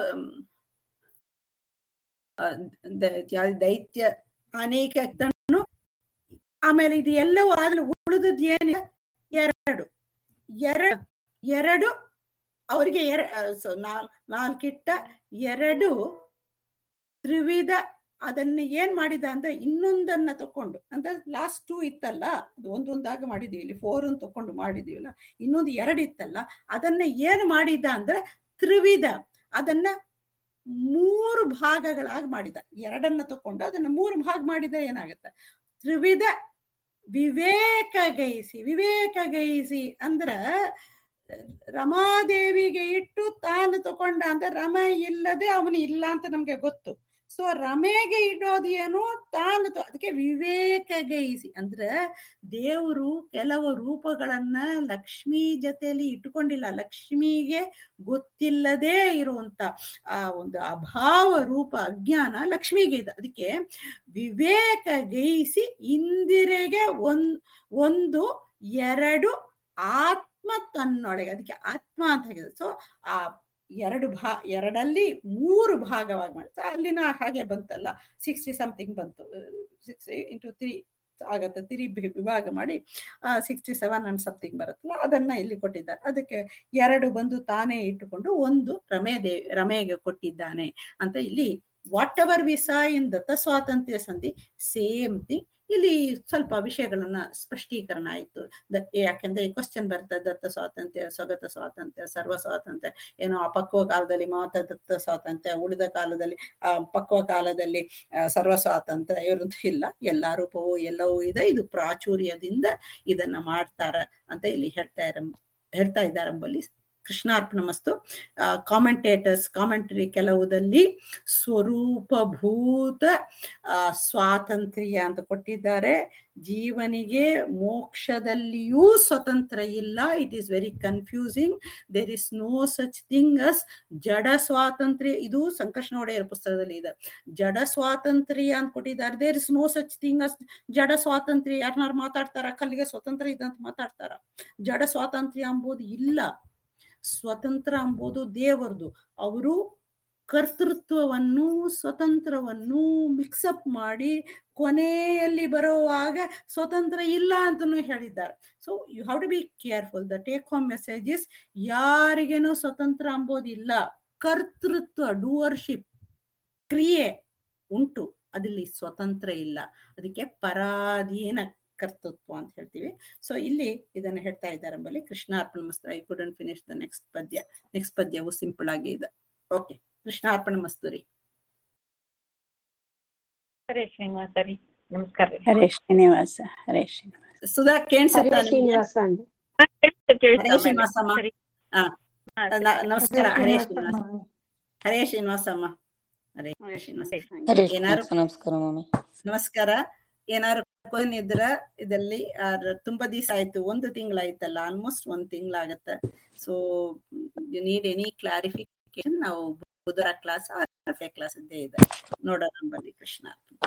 ದೈತ್ಯ ಅನೇಕ ಇಟ್ಟನು ಆಮೇಲೆ ಇದು ಎಲ್ಲವೂ ಆದ್ರೂ ಉಳಿದದ್ದು ಏನಿದೆ ಎರಡು ಎರಡು ಎರಡು ಅವರಿಗೆ ಎರ ಸೊ ನಾಲ್ ನಾಲ್ಕಿಟ್ಟ ಎರಡು ತ್ರಿವಿಧ ಅದನ್ನ ಏನ್ ಮಾಡಿದ ಅಂದ್ರೆ ಇನ್ನೊಂದನ್ನ ತಕೊಂಡು ಅಂದ್ರೆ ಲಾಸ್ಟ್ ಟೂ ಇತ್ತಲ್ಲ ಅದು ಒಂದೊಂದಾಗ ಮಾಡಿದೀವಿ ಇಲ್ಲಿ ಫೋರ್ ಅನ್ನು ತಕೊಂಡು ಮಾಡಿದೀವಲ್ಲ ಇನ್ನೊಂದು ಎರಡು ಇತ್ತಲ್ಲ ಅದನ್ನ ಏನ್ ಮಾಡಿದ ಅಂದ್ರೆ ತ್ರಿವಿಧ ಅದನ್ನ ಮೂರು ಭಾಗಗಳಾಗಿ ಮಾಡಿದ ಎರಡನ್ನ ತಕೊಂಡು ಅದನ್ನ ಮೂರು ಭಾಗ ಮಾಡಿದ ಏನಾಗುತ್ತೆ ತ್ರಿವಿಧ ವಿವೇಕ ಗೈಸಿ ವಿವೇಕ ಗೈಸಿ ಅಂದ್ರ ರಮಾದೇವಿಗೆ ಇಟ್ಟು ತಾನು ತಕೊಂಡ ಅಂದ್ರೆ ರಮ ಇಲ್ಲದೆ ಅವನು ಇಲ್ಲ ಅಂತ ನಮ್ಗೆ ಗೊತ್ತು ಸೊ ರಮೆಗೆ ಇಡೋದು ಏನು ತಾನು ತ- ಅದಕ್ಕೆ ವಿವೇಕ ಗೈಸಿ ಅಂದ್ರೆ ದೇವರು ಕೆಲವು ರೂಪಗಳನ್ನ ಲಕ್ಷ್ಮಿ ಜೊತೆಯಲ್ಲಿ ಇಟ್ಟುಕೊಂಡಿಲ್ಲ ಲಕ್ಷ್ಮಿಗೆ ಗೊತ್ತಿಲ್ಲದೆ ಇರುವಂತ ಆ ಒಂದು ಅಭಾವ ರೂಪ ಅಜ್ಞಾನ ಲಕ್ಷ್ಮಿಗೆ ಇದೆ ಅದಕ್ಕೆ ವಿವೇಕ ಗೈಸಿ ಇಂದಿರೆಗೆ ಒಂದ್ ಒಂದು ಎರಡು ಆತ್ಮ ತನ್ನೊಳಗೆ ಅದಕ್ಕೆ ಆತ್ಮ ಅಂತ ಹೇಳಿದೆ ಸೊ ಆ ಎರಡು ಭಾ ಎರಡಲ್ಲಿ ಮೂರು ಭಾಗವಾಗಿ ಮಾಡಿ ಅಲ್ಲಿನ ಹಾಗೆ ಬಂತಲ್ಲ ಸಿಕ್ಸ್ಟಿ ಸಮಥಿಂಗ್ ಬಂತು ಸಿಕ್ಸ್ ಇಂಟು ತ್ರೀ ಆಗತ್ತೆ ತ್ರೀ ವಿಭಾಗ ಮಾಡಿ ಸಿಕ್ಸ್ಟಿ ಸೆವೆನ್ ಅಂಡ್ ಸಮಥಿಂಗ್ ಬರುತ್ತಲ್ಲ ಅದನ್ನ ಇಲ್ಲಿ ಕೊಟ್ಟಿದ್ದಾರೆ ಅದಕ್ಕೆ ಎರಡು ಬಂದು ತಾನೇ ಇಟ್ಟುಕೊಂಡು ಒಂದು ರಮೇ ದೇವಿ ರಮೆಗೆ ಕೊಟ್ಟಿದ್ದಾನೆ ಅಂತ ಇಲ್ಲಿ whatever we saw in ದತ್ತ ಸ್ವಾತಂತ್ರ್ಯ ಸಂಧಿ ಸೇಮ್ ಥಿಂಗ್ ಇಲ್ಲಿ ಸ್ವಲ್ಪ ವಿಷಯಗಳನ್ನ ಸ್ಪಷ್ಟೀಕರಣ ಆಯ್ತು ದ- ಯಾಕೆಂದ್ರೆ ಕ್ವಶನ್ ಬರ್ತದೆ ದತ್ತ ಸ್ವಾತಂತ್ರ್ಯ ಸ್ವಗತ ಸ್ವಾತಂತ್ರ್ಯ ಸರ್ವ ಸ್ವಾತಂತ್ರ್ಯ ಏನೋ ಅಪಕ್ವ ಕಾಲದಲ್ಲಿ ಮಾತ್ರ ದತ್ತ ಸ್ವಾತಂತ್ರ್ಯ ಉಳಿದ ಕಾಲದಲ್ಲಿ ಆ ಪಕ್ವ ಕಾಲದಲ್ಲಿ ಆ, ಸರ್ವ ಸ್ವಾತಂತ್ರ್ಯ ಇರೋದು ಇಲ್ಲ ಎಲ್ಲಾ ರೂಪವೂ ಎಲ್ಲವೂ ಇದೆ ಇದು ಪ್ರಾಚುರ್ಯದಿಂದ ಇದನ್ನ ಮಾಡ್ತಾರ ಅಂತ ಇಲ್ಲಿ ಹೇಳ್ತಾ ಇರ ಹೇಳ್ತಾ ಇದ್ದಾರೆ ಎಂಬಲ್ಲಿ ಕೃಷ್ಣಾರ್ಪಣ ಮಸ್ತು ಕಾಮೆಂಟೇಟರ್ಸ್ ಕಾಮೆಂಟರಿ ಕೆಲವುದಲ್ಲಿ ಸ್ವರೂಪಭೂತ ಆ, ಸ್ವಾತಂತ್ರ್ಯ ಅಂತ ಕೊಟ್ಟಿದ್ದಾರೆ ಜೀವನಿಗೆ ಮೋಕ್ಷದಲ್ಲಿಯೂ ಸ್ವತಂತ್ರ ಇಲ್ಲ it is very confusing there is no such thing as ಜಡ ಸ್ವಾತಂತ್ರ್ಯ ಇದು ಸಂಕರ್ಷಣ ಒಡೆಯರ ಪುಸ್ತಕದಲ್ಲಿ ಇದೆ ಜಡ ಸ್ವಾತಂತ್ರ್ಯ ಅಂತ ಕೊಟ್ಟಿದ್ದಾರೆ there is no such thing as ಜಡ ಸ್ವಾತಂತ್ರ್ಯ ಯಾರನ್ನಾರು ಮಾತಾಡ್ತಾರ ಕಲ್ಲಿಗೆ ಸ್ವತಂತ್ರ ಇದೆ ಅಂತ ಮಾತಾಡ್ತಾರ ಜಡ ಸ್ವಾತಂತ್ರ್ಯ ಎಂಬುದು ಇಲ್ಲ ಸ್ವತಂತ್ರ ಎಂಬುದು ದೇವರದು ಅವರು ಕರ್ತೃತ್ವವನ್ನು ಸ್ವತಂತ್ರವನ್ನು ಮಿಕ್ಸಪ್ ಮಾಡಿ ಕೊನೆಯಲ್ಲಿ ಬರುವಾಗ ಸ್ವತಂತ್ರ ಇಲ್ಲ ಅಂತನೂ ಹೇಳಿದ್ದಾರೆ so you have to be careful the take home messages ಯಾರಿಗೇನೂ ಸ್ವತಂತ್ರ ಅಂಬೋದಿಲ್ಲ ಕರ್ತೃತ್ವ ಡೂವರ್ಶಿಪ್ ಕ್ರಿಯೆ ಉಂಟು ಅದಲ್ಲಿ ಸ್ವತಂತ್ರ ಇಲ್ಲ ಅದಕ್ಕೆ ಪರಾಧೀನ ಕರ್ತೃತ್ವ ಅಂತ ಹೇಳ್ತೀವಿ ಸೊ ಇಲ್ಲಿ ಇದನ್ನ ಹೇಳ್ತಾ ಇದ್ದಾರೆ ಎಂಬಲ್ಲಿ ಕೃಷ್ಣಾರ್ಪಣ ಮಸ್ತು I couldn't finish the next ಪದ್ಯ ನೆಕ್ಸ್ಟ್ ಪದ್ಯವು ಸಿಂಪಲ್ ಆಗಿ ಇದೆ ಓಕೆ ಕೃಷ್ಣಾರ್ಪಣ ಮಸ್ತು ರೀ ಸರಿ ಶ್ರೀನಿವಾಸ ರೀ ನಮಸ್ಕಾರ ರೀ ಹರೇ ಶ್ರೀನಿವಾಸ ಹರೇ ಶ್ರೀನಿವಾಸ ಸುಧಾ ಕೇಳಿಸುತ್ತಾ ಹರೇ ಶ್ರೀನಿವಾಸ ಅಂడి ಕೇಳ್ಸ್ತು, ಕೇಳ್ಸ್ತು ಹರೇ ಆಮೇಲೆ. ಶ್ರೀನಿವಾಸಮ್ಮ. ಸರಿ. ಹಾ. ಹಾ, ನ- ನಮಸ್ಕಾರ ಹರೇ ಶ್ರೀನಿವಾಸ ಶ್ರೀನಿವಾಸ ಮಾಮಿ. ಹರೇ ಶ್ರೀನಿವಾಸಮ್ಮ ಹರೇ ಶ್ರೀನಿವಾಸ ಹರೇ ಏನಾರು ಶ್ರೀನಿವಾಸ ನಮಸ್ಕಾರ ಮಾಮಿ ನಮಸ್ಕಾರ ಏನಾರು ಕ್ವಶನ್ ಇದ್ರ ಇದಲ್ಲಿ ಆರ್ ತುಂಬಾ ದಿವಸ ಆಯ್ತು ಒಂದು ತಿಂಗಳಾಯ್ತಲ್ಲ ಆಲ್ಮೋಸ್ಟ್ ಒಂದ್ ತಿಂಗಳಾಗತ್ತ so you need any clarification ನಾವು ಬುಧವಾರ ಕ್ಲಾಸ್ ಕ್ಲಾಸ್ ಇದ್ದೇ ಇದೆ ನೋಡೋಣ ಬನ್ನಿ ಕೃಷ್ಣ